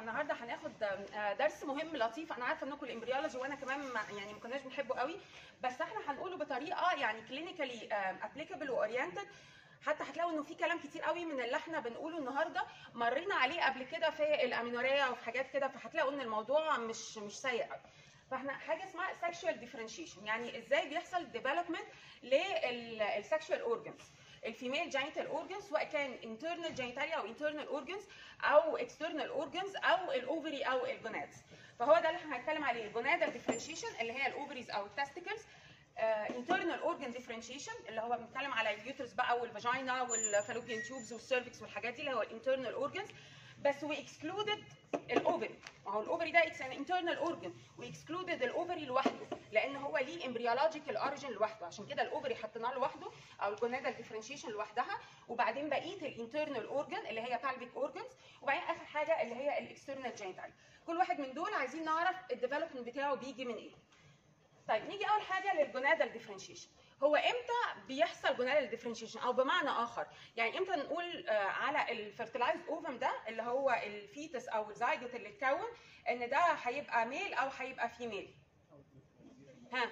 النهارده هناخد آه، درس مهم لطيف انا عارفه انكم الامبريولوجي وانا كمان ما يعني ما كناش بنحبه قوي بس احنا هنقوله بطريقه يعني كلينيكالي ابليكابل واورينتد حتى هتلاقوا انه في كلام كتير قوي من اللي احنا بنقوله النهارده مرينا عليه قبل كده في الامينوريا وفي حاجات كده فهتلاقوا ان الموضوع مش مش سيء قوي فاحنا حاجه اسمها sexual differentiation يعني ازاي بيحصل development للسexual organs الفيميل جينيتال اورجنز سواء كان internal genitalia او internal organs او external organs او الاوفري او الجونادز فهو ده اللي احنا هنتكلم عليه الجونادال ديفرنشيشن اللي هي الاوفريز او التستيكلز internal organ differentiation اللي هو بنتكلم على اليوترس بقى والفاجينا والفالوبيان تيوبز والسيرفكس والحاجات دي اللي هو الانترنال اورجنز بس we excluded الاوفري ما هو الاوفري ده اتس ان internal organ we excluded الاوفري لوحده لان هو ليه embryological origin لوحده عشان كده الاوفري حطيناه لوحده او الجونادال ديفرنشيشن لوحدها وبعدين بقيه الانترنال اورجن اللي هي pelvic organs وبعدين اخر حاجه اللي هي الاكسترنال جينيتال كل واحد من دول عايزين نعرف الديفلوبمنت بتاعه بيجي من ايه طيب نيجي اول حاجه للجونادال ديفرنشيشن هو امتى بيحصل جونادال ديفرنشيشن او بمعنى اخر يعني امتى نقول آه، على الفيرتلايزد اوفم ده اللي هو الفيتس او الزايجوت اللي اتكون ان ده هيبقى ميل او هيبقى فيميل ها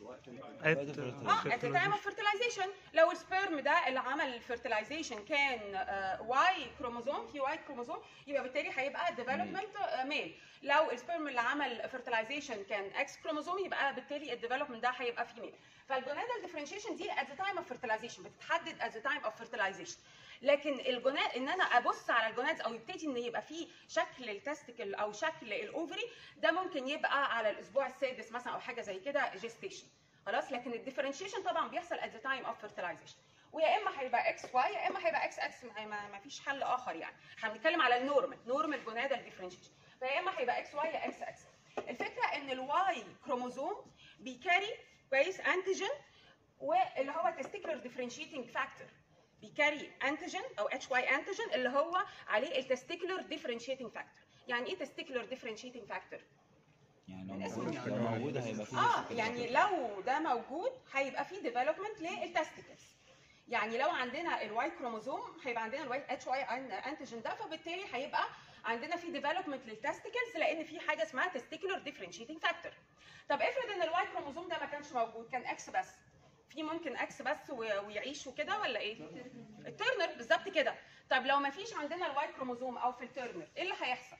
اه at the time of fertilization لو السبيرم ده اللي عمل الفيرتلايزيشن كان واي كروموزوم في واي كروموزوم يبقى بالتالي هيبقى ديفلوبمنت ميل لو السبيرم اللي عمل فيرتلايزيشن كان اكس كروموزوم يبقى بالتالي الديفلوبمنت ده هيبقى فيميل فالجونادال ديفرنشيشن دي at the time of fertilization بتتحدد at the time of fertilization لكن الجوناد ان انا ابص على الجونادز او يبتدي ان يبقى فيه شكل التستيكل او شكل الاوفري ده ممكن يبقى على الاسبوع السادس مثلا او حاجه زي كده جيستيشن خلاص لكن الديفرنشيشن طبعا بيحصل at the time of fertilization ويا اما هيبقى اكس واي يا اما هيبقى اكس اكس ما ما فيش حل اخر يعني احنا بنتكلم على النورمال نورمال جونادال ديفرنشيشن فيا اما هيبقى اكس واي يا اكس اكس الفكره ان الواي كروموزوم بيكاري كويس انتيجين واللي هو تستيكولر ديفرنشيتنج فاكتور بيكاري انتيجين او اتش واي انتيجين اللي هو عليه التستيكولر ديفرنشيتنج فاكتور يعني ايه تستيكولر ديفرنشيتنج فاكتور يعني لو من اسمه. موجود لو موجود هيبقى فيه اه يعني لو ده موجود هيبقى فيه ديفلوبمنت للتستيكلز يعني لو عندنا الواي كروموزوم هيبقى عندنا الواي اتش واي انتيجين ده فبالتالي هيبقى عندنا في ديفلوبمنت للتستيكلز لان في حاجه اسمها تستيكولر ديفرنشيتنج فاكتور طب افرض ان الواي كروموزوم ده ما كانش موجود كان اكس بس في ممكن اكس بس و- ويعيش وكده ولا ايه الترنر بالظبط كده طب لو ما فيش عندنا الواي كروموزوم او في الترنر ايه اللي هيحصل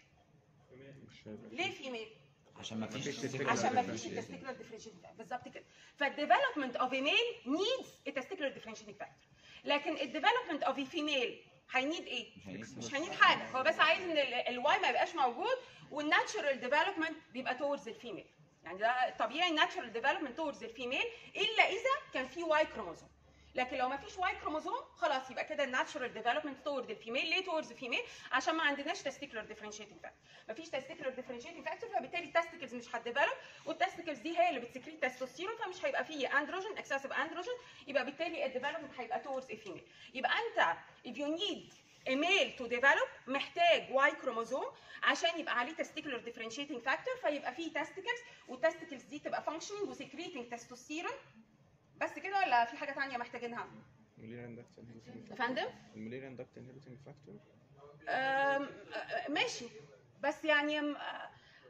ليه فيميل عشان ما فيش عشان ما فيش التستيكولار ديفرنشيتنج بالظبط كده فالديفلوبمنت اوف a male needs a testicular differentiating factor لكن الديفلوبمنت اوف a female هينيد ايه؟ مش هينيد حاجه هو بس عايز ان الواي ما يبقاش موجود والناتشرال ديفلوبمنت بيبقى towards الفيميل يعني ده الطبيعي الناتشرال ديفلوبمنت towards الفيميل الا اذا كان في واي كروموزوم لكن لو ما فيش واي كروموزوم خلاص يبقى كده الناتشرال ديفلوبمنت تورد الفيميل ليه تورد الفيميل عشان ما عندناش تستيكولار ديفرنشيتنج فاكتور ما فيش تستيكولار ديفرنشيتنج فاكتور فبالتالي التستيكلز مش هتديفلوب والتستيكلز دي هي اللي بتسكريت تستوستيرون فمش هيبقى فيه اندروجين اكسسيف اندروجين يبقى بالتالي الديفلوبمنت هيبقى تورز الفيميل يبقى انت if you need a male to develop محتاج واي كروموزوم عشان يبقى عليه تستيكولار ديفرنشيتنج فاكتور فيبقى فيه تستيكلز والتستيكلز دي تبقى فانكشنينج وسكريتنج تستوستيرون بس كده ولا في حاجه ثانيه محتاجينها؟ المولير اندكت انهبيتنج يا فندم؟ المولير اندكت انهبيتنج فاكتور أم، أه، ماشي بس يعني أم، أه،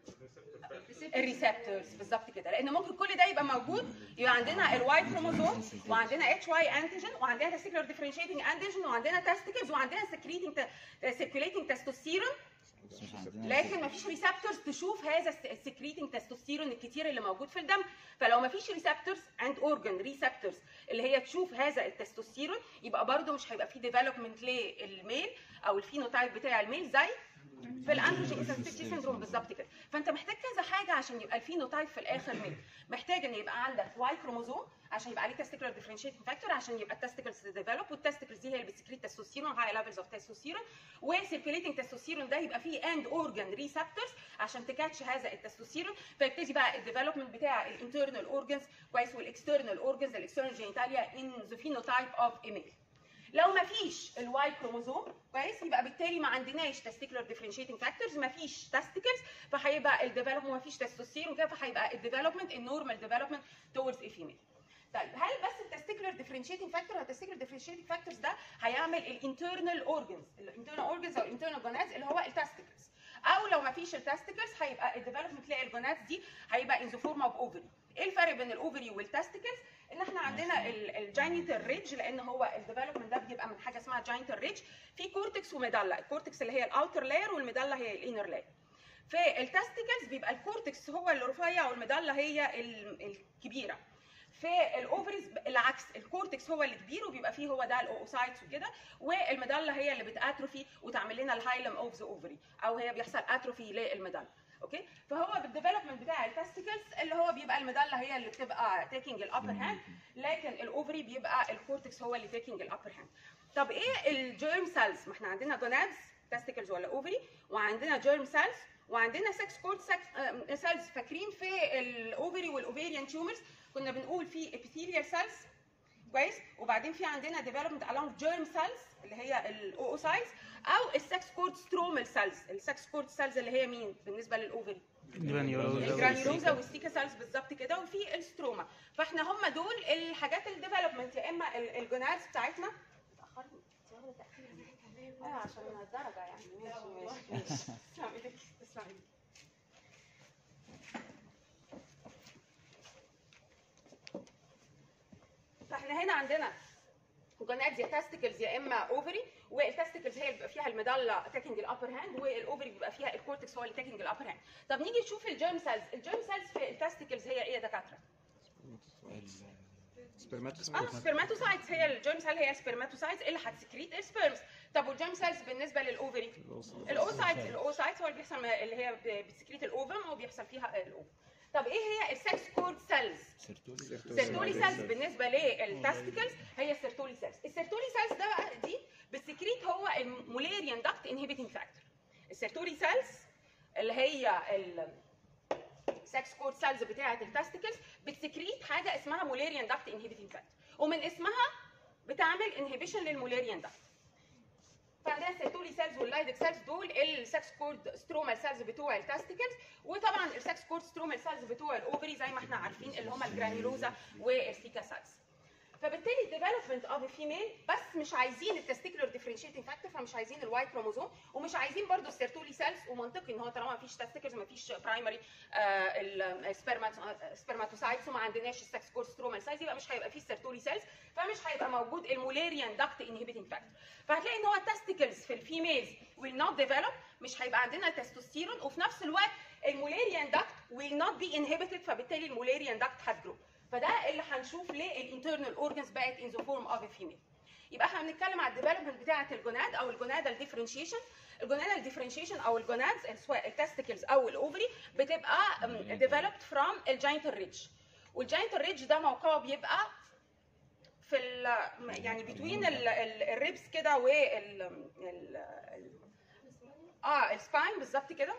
الريسبتورز بالظبط كده لان ممكن كل ده يبقى موجود يبقى عندنا الواي كروموزوم وعندنا اتش واي انتيجين وعندنا تستيكولار ديفرنشيتنج انتيجين وعندنا تستيكلز وعندنا سكريتنج سيركيوليتنج تستوستيرون بس مش عندنا لكن ما فيش ريسبتورز تشوف هذا السكريتنج تستوستيرون الكتير اللي موجود في الدم فلو ما فيش ريسبتورز اند اورجان ريسبتورز اللي هي تشوف هذا التستوستيرون يبقى برده مش هيبقى فيه ديفلوبمنت للميل او الفينوتايب بتاع الميل زي في الاندروجين انسنسيتي سيندروم بالظبط كده فانت محتاج كذا حاجه عشان يبقى الفينوتايب في الاخر ميل محتاج ان يبقى عندك واي كروموزوم عشان يبقى عليه تستيكولار ديفرنشيتنج فاكتور عشان يبقى التستيكلز ديفلوب والتستيكلز دي هي اللي بتسكريت تستوستيرون هاي ليفلز اوف تستوستيرون وسيركيوليتنج تستوستيرون ده يبقى فيه اند اورجان ريسبتورز عشان تكاتش هذا التستوستيرون فيبتدي بقى الديفلوبمنت بتاع الانترنال اورجانز كويس والاكسترنال اورجانز الاكسترنال جينيتاليا ان ذا فينوتايب اوف ايميل لو ما فيش الواي كروموزوم كويس يبقى بالتالي ما عندناش تستيكولار ديفرنشيتنج فاكتورز ما فيش تستيكلز فهيبقى الديفلوبمنت ما فيش تستوستيرون كده فهيبقى الديفلوبمنت النورمال ديفلوبمنت towards a female طيب هل بس التستيكولار ديفرنشيتنج فاكتور التستيكولار ديفرنشيتنج فاكتورز ده هيعمل الانترنال اورجنز الانترنال اورجنز او الانترنال جونادز اللي هو التستيكلز او لو ما فيش التستيكلز هيبقى الديفلوبمنت تلاقي الجونادز دي هيبقى ان ذا فورم اوف اوفري ايه الفرق بين الاوفري والتستيكلز ان احنا عندنا الجاينيتال ريدج لان هو الديفلوبمنت ده بيبقى من حاجه اسمها جاينيتال ريدج في كورتكس وميدالا الكورتكس اللي هي الاوتر لاير والميدالا هي الانر لاير في التستيكلز بيبقى الكورتكس هو اللي رفيع والميدالا هي ال- الكبيره في الاوفريز العكس الكورتكس هو اللي كبير وبيبقى فيه هو ده الاوسايتس وكده والميدالا هي اللي بتاتروفي وتعمل لنا الهايلم اوف ذا اوفري او هي بيحصل اتروفي للميدالا اوكي فهو بالديفلوبمنت بتاع التستيكلز اللي هو بيبقى الميدالا هي اللي بتبقى تيكينج الابر هاند لكن الاوفري بيبقى الكورتكس هو اللي تيكينج الابر هاند طب ايه الجيرم سيلز ما احنا عندنا جونادز تستيكلز ولا اوفري وعندنا جيرم سيلز وعندنا سكس كورد سيلز فاكرين في الاوفري والاوفيريان تيومرز كنا بنقول في epithelial cells كويس وبعدين في عندنا development along germ cells اللي هي الاوسايتس او السكس كورد سترومال سيلز السكس كورد سيلز اللي هي مين بالنسبه للاوفري جرانيولوزا الجرانيولوزا والسيكا سيلز بالظبط كده وفي الستروما فاحنا هم دول الحاجات الديفلوبمنت يا اما ال- الجونادز بتاعتنا اتاخرنا انت واخده تاخير ايوه عشان الدرجه يعني ماشي ماشي ماشي تسلم ايدك تسلم ايدك فاحنا هنا عندنا جونادز يا تاستيكلز يا اما اوفري والتاستيكلز هي اللي بيبقى فيها الميدالا تاكينج الابر هاند والاوفري بيبقى فيها الكورتكس هو اللي تاكينج الابر هاند طب نيجي نشوف الجيرم سيلز الجيرم سيلز في التاستيكلز هي ايه يا دكاتره اه سبرماتوسايتس هي الجيرم سيل هي السبرماتوسايتس اللي هتسكريت السبرمز طب والجيرم سيلز بالنسبه للاوفري الاوسايتس الاوسايتس هو اللي بيحصل م- اللي هي ب- بتسكريت الاوفم وبيحصل فيها الاوفم طب ايه هي السكس كورد سيلز سيرتولي سيرتولي سيلز بالنسبه للتستيكلز هي السيرتولي سيلز السيرتولي سيلز ده بقى دي بتسكريت هو المولاريان داكت انهبيتنج فاكتور السيرتولي سيلز اللي هي السكس كورد سيلز بتاعه التستيكلز بتسكريت حاجه اسمها مولاريان داكت انهبيتنج فاكتور ومن اسمها بتعمل انهبيشن للمولاريان داكت فعندنا السيرتولي سيلز واللايدك سيلز دول السكس كورد سترومال سيلز بتوع التستيكلز وطبعا السكس كورد سترومال سيلز بتوع الاوفري زي ما احنا عارفين اللي هم الجرانيولوزا والسيكا سيلز فبالتالي الديفلوبمنت اوف فيميل بس مش عايزين التستيكولار ديفرنشيتنج فاكتور فمش عايزين الواي كروموزوم ومش عايزين برضو السيرتولي سيلز ومنطقي ان هو طالما ما فيش تستيكلز ما فيش برايمري السبرماتوسايتس وما عندناش السكس كورد سترومال سيلز يبقى مش هيبقى فيه السيرتولي سيلز فمش هيبقى موجود المولاريان داكت انهبيتنج فاكتور فهتلاقي ان هو التستيكلز في الفيميلز will not develop مش هيبقى عندنا تستوستيرون وفي نفس الوقت المولاريان داكت will not be inhibited فبالتالي المولاريان داكت هتجرو فده اللي هنشوف ليه الانترنال اورجنز بقت in the form of a female يبقى احنا بنتكلم على الديفلوبمنت بتاعه الجوناد او الجونادال ديفرنشيشن الجونادال ديفرنشيشن او الجونادز سواء التستيكلز او الاوفري بتبقى ديفلوبد فروم الجاينتال ريدج والجاينتال ريدج ده موقعه بيبقى في ال يعني بتوين الريبس كده وال ال- ال- اه السباين بالظبط كده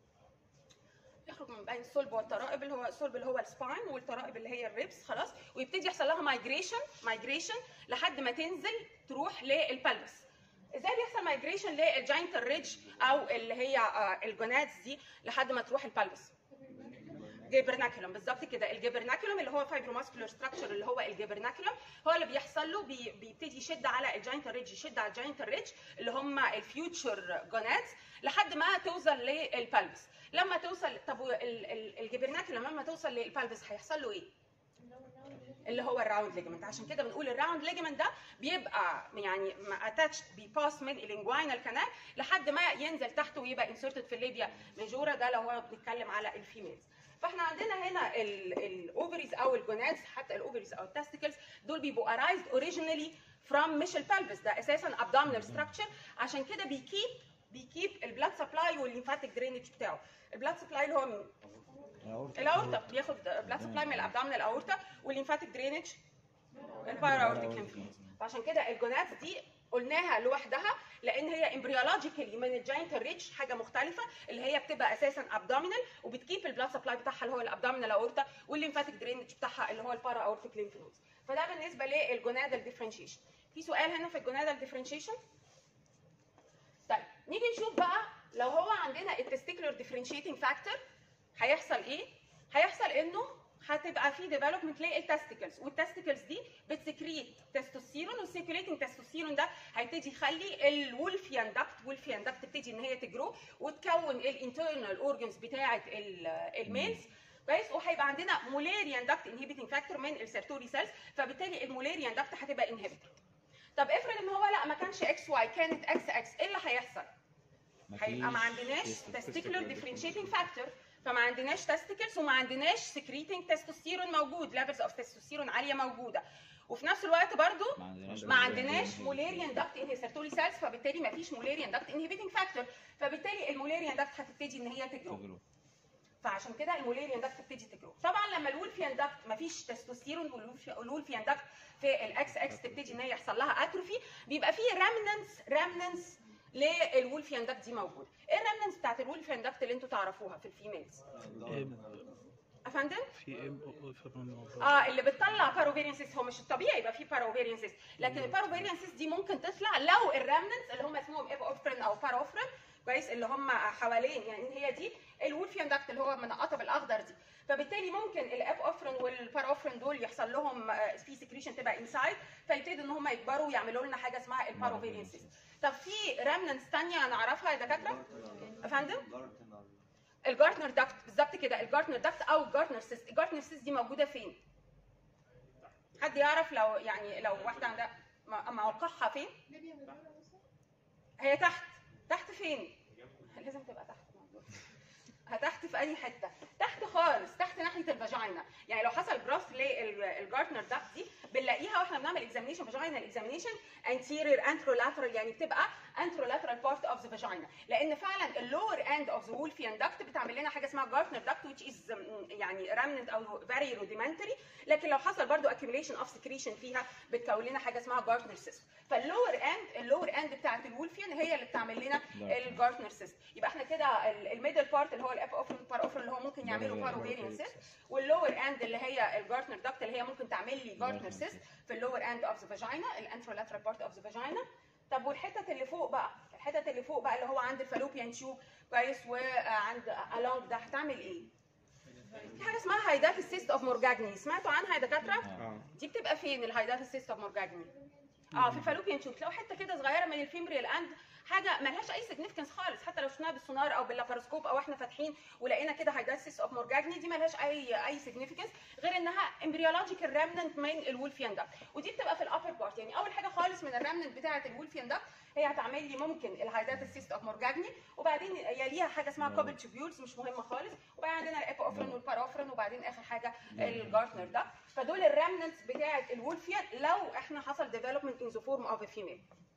يخرج من بين الصلب والترائب اللي هو الصلب اللي هو السباين والترائب اللي هي الريبس خلاص ويبتدي يحصل لها مايجريشن مايجريشن لحد ما تنزل تروح للبلبس ازاي بيحصل مايجريشن للجاينتال ريدج او اللي هي آه، الجونادز دي لحد ما تروح البلبس جيبرناكولم بالظبط كده الجيبرناكولم اللي هو فايبروماسكولار ستراكشر اللي هو الجيبرناكولم هو اللي بيحصل له بي بيبتدي يشد على الجاينتال ريدج يشد على الجاينتال ريدج اللي هم الفيوتشر جونادز لحد ما توصل للبلبس لما توصل طب ال- ال- الجيبرناكولم لما توصل للبلبس هيحصل له ايه؟ اللي هو الراوند ليجمنت عشان كده بنقول الراوند ليجمنت ده بيبقى يعني اتاتشد بيباس من الانجوينال كانال لحد ما ينزل تحته ويبقى انسرتد في الليبيا ميجورا ده لو هو بنتكلم على الفيميلز فاحنا عندنا هنا الاوفريز او الجونادز حتى الاوفريز او التستيكلز دول بيبقوا ارايزد اوريجينالي فروم مش البلبس ده اساسا ابدومينال ستراكشر عشان كده بيكيب بيكيب البلاد سبلاي والليمفاتيك درينج بتاعه البلاد سبلاي اللي هو مين؟ الاورتا بياخد بلاد سبلاي من الابدومينال اورتا والليمفاتيك درينج البارا اورتيك ليمف فعشان كده الجونادز دي قلناها لوحدها لان هي امبريولوجيكالي من الجاينت ريتش حاجه مختلفه اللي هي بتبقى اساسا ابدومينال وبتكيب البلاد سبلاي بتاعها اللي هو الابدومينال اورتا والليمفاتيك درينج بتاعها اللي هو البارا اورتيك ليمف نودز فده بالنسبه للجونادال ديفرنشيشن في سؤال هنا في الجونادال ديفرنشيشن طيب نيجي نشوف بقى لو هو عندنا التستيكولار ديفرنشيتنج فاكتور هيحصل ايه؟ هيحصل انه هتبقى في ديفلوبمنت للتستيكلز والتستيكلز دي بتسكريت تستوستيرون والسيركيوليتنج تستوستيرون ده هيبتدي يخلي الولفيان داكت والفيان داكت تبتدي ان هي تجرو وتكون الانترنال اورجنز بتاعه ال- الميلز كويس وهيبقى عندنا مولاريان داكت انهبيتنج فاكتور من السيرتوري سيلز فبالتالي المولاريان داكت هتبقى انهبيتور طب افرض ان هو لا ما كانش اكس واي كانت اكس اكس ايه اللي هيحصل؟ هيبقى ما عندناش تستيكولار ديفرنشيتنج فاكتور فما عندناش تستيكلز وما عندناش سكريتنج تستوستيرون موجود ليفلز اوف تستوستيرون عاليه موجوده وفي نفس الوقت برضو ما عندناش ما عندناش مولاريان داكت انهيسرتوري سيلز فبالتالي ما فيش مولاريان داكت انهبيتنج فاكتور فبالتالي المولاريان داكت هتبتدي ان هي تجرو تجربة. فعشان كده المولاريان داكت تبتدي تجرو طبعا لما الولفيان داكت ما فيش تستوستيرون والولف- والولفيان داكت في الاكس اكس تبتدي ان هي يحصل لها اتروفي بيبقى فيه رامننس رامننس للولفيان داكت دي موجوده ايه الرامننس بتاعت الولفيان داكت اللي انتوا تعرفوها في الفيميلز افندم في ام او او في الموضوع اه اللي بتطلع باروفيرينسيس هو مش الطبيعي يبقى فيه باروفيرينسيس لكن الباروفيرينسيس دي ممكن تطلع لو الرامننس اللي هم اسمهم ايبوفرين او باروفرين كويس اللي هم حوالين يعني هي دي الولفيان داكت اللي هو منقطه بالاخضر دي فبالتالي ممكن الابوفرين والباروفرين دول يحصل لهم آه، في سكريشن تبقى انسايد فيبتدوا ان هم يكبروا ويعملوا لنا حاجه اسمها الباروفيرينسيس طب في رامننس ثانيه نعرفها يا دكاتره؟ افندم؟ الجارتنر داكت بالظبط كده الجارتنر داكت او الجارتنر سيست الجارتنر سيست دي موجوده فين حد يعرف لو يعني لو واحده عندها م- موقعها فين هي تحت تحت فين لازم تبقى تحت موجودة. تحت في اي حته تحت خالص تحت ناحيه الفاجينا يعني لو حصل جراف للجارتنر داكت دي بنلاقيها واحنا بنعمل اكزامينيشن فاجينال اكزامينيشن انتيرير انترولاترال يعني بتبقى انترولاترال بارت اوف ذا فاجينا لان فعلا اللور اند اوف ذا وولفيان داكت بتعمل لنا حاجه اسمها جارتنر داكت which is يعني رامننت او فيري rudimentary لكن لو حصل برضو accumulation اوف سكريشن فيها بتكون لنا حاجه اسمها جارتنر سيست فاللور اند اللور اند بتاعت الولفيان هي اللي بتعمل لنا الجارتنر سيست يبقى احنا كده الميدل بارت اللي هو الاب اوفرن بار اوفرن اللي هو ممكن يعملوا باروفيريان سيست واللور اند اللي هي الجارتنر داكت اللي هي ممكن تعمل لي جارتنر سيست في اللور اند اوف ذا فاجينا الانترولاترال بارت اوف ذا فاجينا طب والحتت اللي فوق بقى الحتت اللي فوق بقى اللي هو عند الفالوبيان تيوب كويس وعند along ده هتعمل ايه؟ في حاجه اسمها هايدات السيست اوف مورجاجني سمعتوا عنها يا دكاتره؟ اه دي بتبقى فين الهايدات السيست اوف مورجاجني؟ اه في الفالوبيان تيوب تلاقوا حته كده صغيره من الفيمبريال اند حاجه ملهاش اي سيجنيفيكانس خالص حتى لو شفناها بالسونار او باللاباروسكوب او احنا فاتحين ولقينا كده هايداسيس اوف مورجاجني دي ملهاش اي اي سيجنيفيكانس غير انها امبريولوجيكال رامننت من الولفيان داكت ودي بتبقى في الابر بارت يعني اول حاجه خالص من الرامننت بتاعه الولفيان داكت هي هتعمل لي ممكن الهايداتس اوف مورجاجني وبعدين يليها حاجه اسمها كوبل تيوبيولز مش مهمه خالص وبعدين عندنا الابوفرين والباروفرين وبعدين اخر حاجه الجارتنر ده فدول الرامننتس بتاعه الولفيان لو احنا حصل ديفلوبمنت ان ذا فورم اوف ا فيميل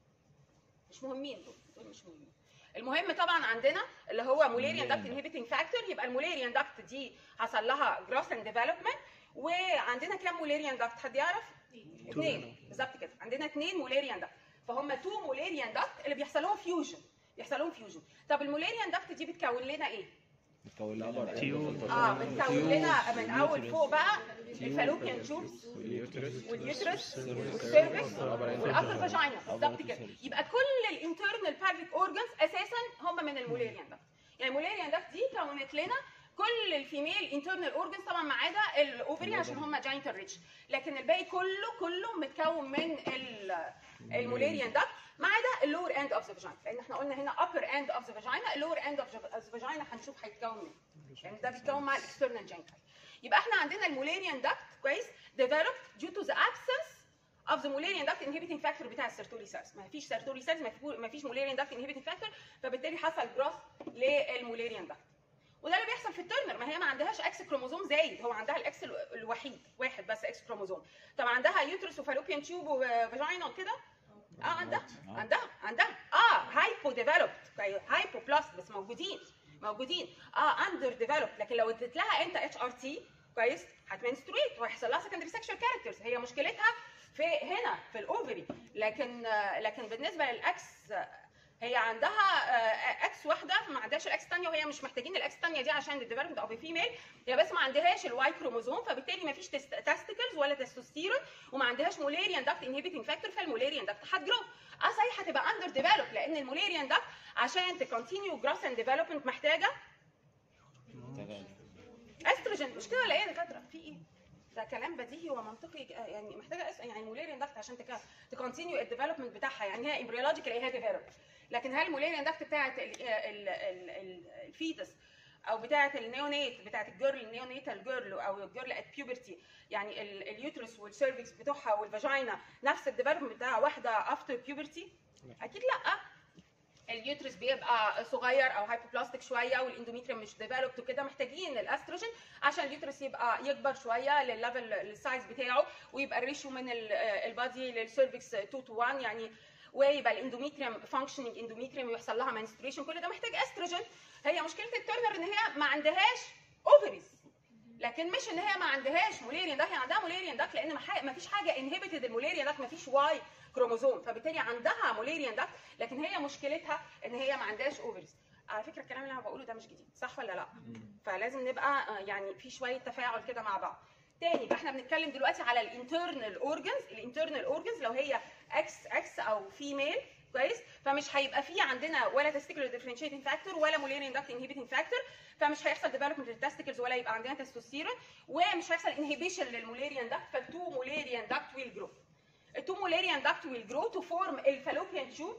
مش مهمين دول دول مش مهمين المهم طبعا عندنا اللي هو موليريان داكت انهبيتنج فاكتور يبقى الموليريان داكت دي حصل لها جروث اند ديفلوبمنت وعندنا كام موليريان داكت حد يعرف؟ اثنين بالظبط كده عندنا اثنين موليريان داكت فهم تو موليريان داكت اللي بيحصل لهم فيوجن بيحصل لهم فيوجن طب الموليريان داكت دي بتكون لنا ايه؟ بتكون لنا تيوب. اه بتكون لنا من اول فوق بقى الفالوبيان تيوبس واليوترس واليوترس والسيرفكس والابر فاجينا بالظبط كده يبقى كل الانترنال بارفيك اورجانز اساسا هم من الموليريان داكت يعني الموليريان داكت دي كونت لنا كل الفيميل انترنال اورجانز طبعا ما عدا الاوفري عشان هم جاينت ريتش لكن الباقي كله كله متكون من ال- الموليريان داكت ما عدا اللور اند اوف ذا فاجينا لان احنا قلنا هنا upper end of the vagina اللور اند اوف ذا فاجينا هنشوف هيتكون منين يعني ده بيتكون مع الاكسترنال جينيتال يبقى احنا عندنا الموليريان داكت كويس developed due to the absence of the Mullerian duct inhibiting factor بتاع السيرتولي سيلز ما فيش سيرتولي سيلز ما فيش Mullerian duct inhibiting factor فبالتالي حصل جروث للموليريان داكت وده اللي بيحصل في الترنر ما هي ما عندهاش اكس كروموزوم زايد هو عندها الاكس ال- الوحيد واحد بس اكس كروموزوم طب عندها يوترس وفالوبيان تيوب وفاجينا وكده اه عندها عندها عندها اه هايبو ديفلوبد هايبو بلاست بس موجودين موجودين اه اندر ديفلوبد لكن لو اديت لها انت اتش ار تي كويس هتمنسترويت وهيحصل لها سكندري سكشوال كاركترز هي مشكلتها في هنا في الاوفري لكن آه، لكن بالنسبه للاكس آه، هي عندها آه، اكس واحده ما عندهاش الاكس الثانيه وهي مش محتاجين الاكس الثانيه دي عشان الديفلوبمنت اوف فيميل هي بس ما عندهاش الواي كروموزوم فبالتالي ما فيش تستيكلز ولا تستوستيرون وما عندهاش موليريان داكت انهبيتنج فاكتور فالموليريان داكت هتجرو اه صحيح هتبقى اندر ديفلوب لان الموليريان داكت عشان تكونتينيو جروث اند ديفلوبمنت محتاجه استروجين مش كده ولا ايه يا دكاتره في حقيقي ده كلام بديهي ومنطقي آه، يعني محتاجه أس... يعني مولاريان داكت عشان تك... تكونتينيو الديفلوبمنت بتاعها يعني هي امبريولوجيكال هي ديفلوب لكن هل المولاريان داكت بتاعت ال... ال... ال... ال... الفيتس او بتاعت النيونيت بتاعت الجيرل النيونيتال جيرل او الجيرل ات بيوبرتي يعني ال- اليوترس والسيرفكس بتوعها والفاجينا نفس الديفلوبمنت بتاع واحده افتر بيوبرتي اكيد لا اليوترس بيبقى صغير او هايبوبلاستيك شويه والاندوميتريوم مش ديفلوبد وكده محتاجين الاستروجين عشان اليوترس يبقى يكبر شويه للليفل السايز بتاعه ويبقى الريشيو من ال- البادي للسيرفكس 2 تو 1 يعني ويبقى الاندوميتريوم فانكشننج اندوميتريوم ويحصل لها منستريشن كل ده محتاج استروجين هي مشكله الترنر ان هي ما عندهاش اوفريز لكن مش ان هي ما عندهاش موليريان داك هي عندها موليريان داك لان ما فيش حاجه انهبيتد الموليريان داك ما فيش واي كروموزوم فبالتالي عندها موليريان داك لكن هي مشكلتها ان هي ما عندهاش اوفرز على فكره الكلام اللي انا بقوله ده مش جديد صح ولا لا فلازم نبقى آه، يعني في شويه تفاعل كده مع بعض تاني يبقى احنا بنتكلم دلوقتي على الانترنال اورجنز الانترنال اورجنز لو هي اكس اكس او فيميل كويس فمش هيبقى في عندنا ولا تستيكولار ديفرنشيتنج فاكتور ولا موليريان داكت انهبيتنج فاكتور فمش هيحصل ديفلوبمنت للتستيكلز ولا يبقى عندنا تستوستيرون ومش هيحصل انهبيشن للموليريان داكت فالتو موليريان داكت ويل جرو التو موليريان داكت ويل جرو تو فورم الفالوبيان تيوب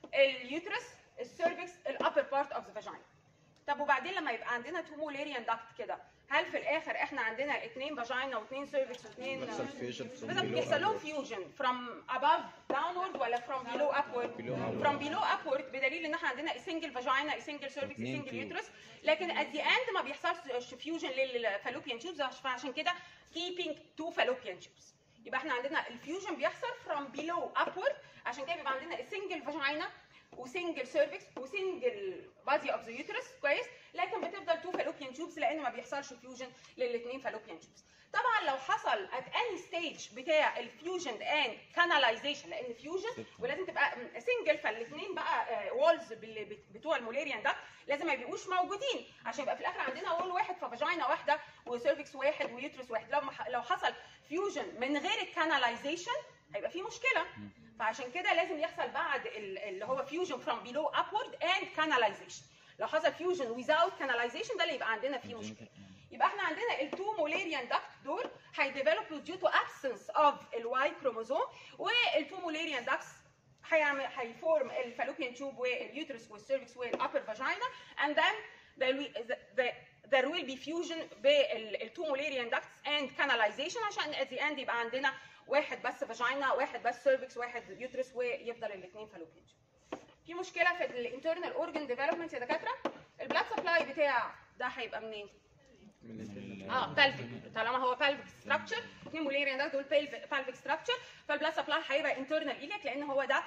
اليوترس السيرفكس الابر بارت اوف ذا فاجينا طب وبعدين لما يبقى عندنا تو موليريان داكت كده هل في الاخر احنا عندنا اثنين فاجينا واثنين سيرفكس واثنين بيحصل fusion from بالظبط below بيحصل لهم upward. فيوجن from above downward ولا from below upward Below upward. from below upward بدليل ان احنا عندنا سنجل فاجينا سنجل سيرفكس اتنين سنجل tube. يوترس لكن at the end ما بيحصلش فيوجن للفالوبيان تيوبز فعشان كده keeping two fallopian tubes يبقى احنا عندنا الفيوجن بيحصل from below upward عشان كده بيبقى عندنا سنجل فاجينا وسنجل سيرفكس وسنجل بادي اوف ذا يوترس كويس لكن بتفضل تو فالوبيان تيوبز لان ما بيحصلش فيوجن للاثنين فالوبيان تيوبز طبعا لو حصل at any stage بتاع الفيوجن اند كاناليزيشن لان فيوجن ولازم تبقى سنجل فالاثنين بقى وولز بتوع الموليريان ده لازم ما يبقوش موجودين عشان يبقى في الاخر عندنا وول واحد ففاجينا واحده وسيرفكس واحد ويوترس واحد لو ما- لو حصل فيوجن من غير الكاناليزيشن هيبقى في مشكله فعشان كده لازم يحصل بعد ال- اللي هو فيوجن from below upward and canalization لو حصل فيوجن without canalization ده اللي يبقى عندنا فيه مشكله يبقى احنا عندنا التو موليريان داكت دول هيديفلوبوا due to absence of الواي كروموزوم والتو موليريان داكتس هيعمل هيفورم الفالوبيان تيوب واليوترس والسيرفكس والابر فاجينا and then there will, the, there will be fusion بالتو موليريان داكتس and canalization عشان at the end يبقى عندنا واحد بس فاجينا واحد بس سيرفكس واحد يوترس ويفضل الاثنين فالوبيان تيوب في مشكله في الانترنال اورجن ديفلوبمنت يا دكاتره البلاد سبلاي بتاع ده هيبقى منين؟ من ال- اه pelvic طالما هو pelvic structure اثنين موليريان ده دول pelvic pelvic structure فالبلاد سبلاي هيبقى internal ايليك لان هو ده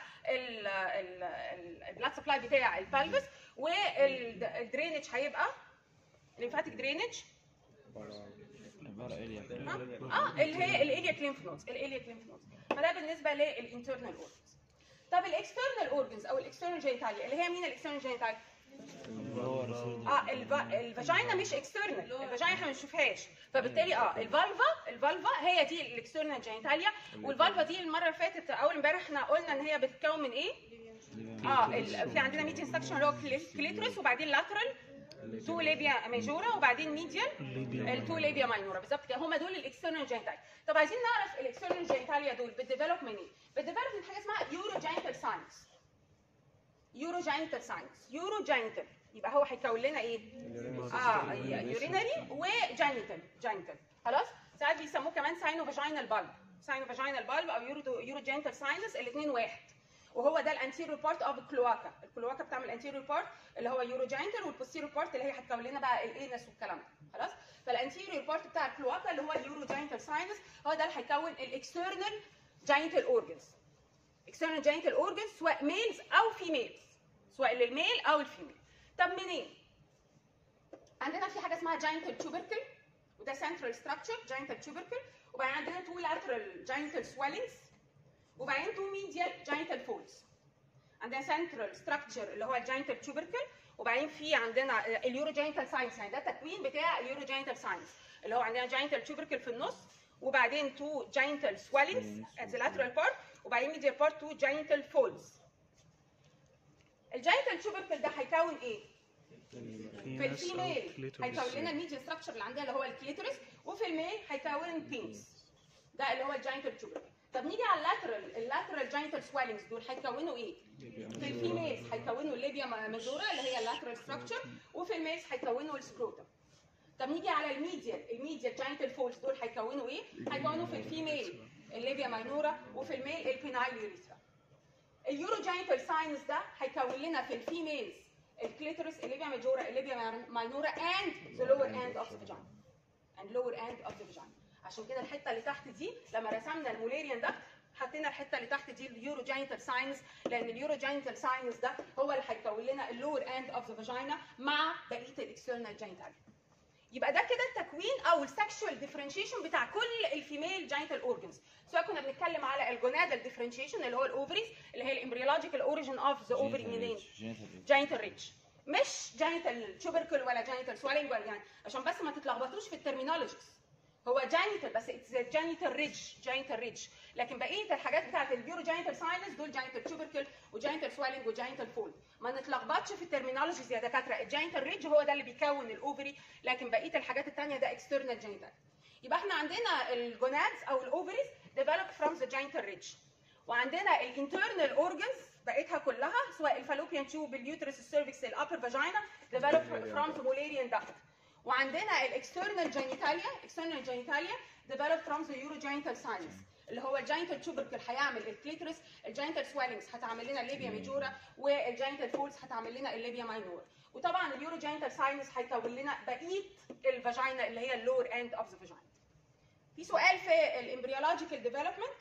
البلاد سبلاي بتاع البلفس والدرينج هيبقى الليمفاتيك درينج عباره اريا اه اللي هي الالياك ليمف نودز الالياك ليمف نودز فده بالنسبه للانترنال اورجنز طب الاكسترنال اورجنز او الاكسترنال جينيتاليا اللي هي مين الاكسترنال جينيتاليا اه الف... الفاجينا مش اكسترنال الفاجينا احنا ما بنشوفهاش فبالتالي اه الفالفا الفالفا هي دي الاكسترنال جينيتاليا والفالفا دي المره اللي فاتت اول امبارح احنا قلنا ان هي بتتكون من ايه؟ اه ال... في عندنا ميتين سكشن اللي هو كليترس وبعدين لاترال تو ليبيا ميجورا وبعدين ميديال التو ليبيا ماينورا بالظبط كده هم دول الاكسترنال جينيتاليا طب عايزين نعرف الاكسترنال جينيتاليا دول بتديفلوب من ايه؟ بتديفلوب من حاجه اسمها يورو جينيتال ساينس يورو جينيتال ساينس يورو جينيتال يبقى هو هيكون لنا ايه؟ اه يورينري وجينيتال جينيتال خلاص ساعات بيسموه كمان ساينو فاجينال بالب ساينو فاجينال بالب او يورو يورو جينيتال ساينس الاثنين واحد وهو ده الانتيريور بارت اوف الكلواكا الكلواكا بتعمل الانتيريور بارت اللي هو يورو جينيتال والبوستيريور بارت اللي هي هتكون لنا بقى الانس والكلام ده خلاص فالانتيريور بارت بتاع الكلواكا اللي هو اليورو جينيتال ساينس هو ده اللي هيكون الاكسترنال جينيتال اورجنز external genital organs سواء ميلز او فيميلز سواء للميل او الفيميل طب منين عندنا في حاجه اسمها genital tubercle وده central structure genital tubercle وبعدين عندنا two lateral genital swellings وبعدين two medial genital folds عندنا central structure اللي هو الجينيتال tubercle وبعدين في عندنا اليوروجينيتال ساينس يعني ده التكوين بتاع اليوروجينيتال ساينس اللي هو عندنا جينيتال tubercle في النص وبعدين تو genital swellings at the lateral part وبعدين medial part two genital folds الجينيتال tubercle ده هيكون ايه؟ في الفيميل هيكون لنا الميديا ستراكشر اللي عندنا اللي هو الكليتورس وفي الميل هيكون بينس ده اللي هو الجاينتال تيوبر طب نيجي على اللاترال اللاترال جاينتال سويلنجز دول هيكونوا ايه؟ في الفيميلز هيكونوا الليبيا ماجورا اللي هي اللاترال ستراكشر وفي الميلز هيكونوا السكروتم طب نيجي على الميديال الميديال جاينتال فولز دول هيكونوا ايه؟ هيكونوا في الفيميل الليبيا ماينورا وفي الميل البينايل يوريثرا اليورو جاينتال ساينس ده هيكون لنا في الفيميلز الكليتورس الليبيا ماجورا الليبيا ماينورا and the lower end of the vagina and lower end of the vagina عشان كده الحته اللي تحت دي لما رسمنا الموليريان ده حطينا الحته اللي تحت دي اليورو جاينتال ساينس لان اليورو جاينتال ساينس ده هو اللي هيكون لنا اللور اند اوف ذا فاجينا مع بقيه الاكسترنال جاينتال يبقى ده كده التكوين او السكشوال ديفرنشيشن بتاع كل الفيميل جاينتال اورجنز سواء كنا بنتكلم على الجونادال ديفرنشيشن اللي هو الاوفريز اللي هي الامبريولوجيكال اوريجن اوف ذا اوفري منين جاينتال ريتش مش جاينتال تشوبركل ولا جاينتال سوالينج ولا يعني عشان بس ما تتلخبطوش في الترمينولوجيز هو جاينتال بس اتس جاينتال ريدج جاينتال ريدج لكن بقيه الحاجات بتاعت البيورو جاينتال ساينس دول جاينتال تشوبركل وجاينتال سوالينج وجاينتال فولد ما نتلخبطش في الترمينولوجيز يا دكاتره الجاينتال ريدج هو ده اللي بيكون الاوفري لكن بقيه الحاجات الثانيه ده اكسترنال جاينتال يبقى احنا عندنا الجونادز او الاوفريز ديفلوب فروم ذا جاينتال ريدج وعندنا الانترنال اورجنز بقيتها كلها سواء الفالوبيان تيوب اليوترس السيرفكس الابر فاجينا ديفلوب فروم ذا موليريان داكت وعندنا الاكسترنال جينيتاليا اكسترنال جينيتاليا ديفلوب فروم ذا يوروجينيتال ساينس اللي هو الجاينتال تشوبركل هيعمل الكليتورس الجاينتال سويلنجز هتعمل لنا الليبيا ميجورا والجاينتال فولز هتعمل لنا الليبيا ماينور وطبعا اليوروجينيتال ساينس هيكون لنا بقيه الفاجينا اللي هي اللور اند اوف ذا فاجينا في سؤال في الامبريولوجيكال ديفلوبمنت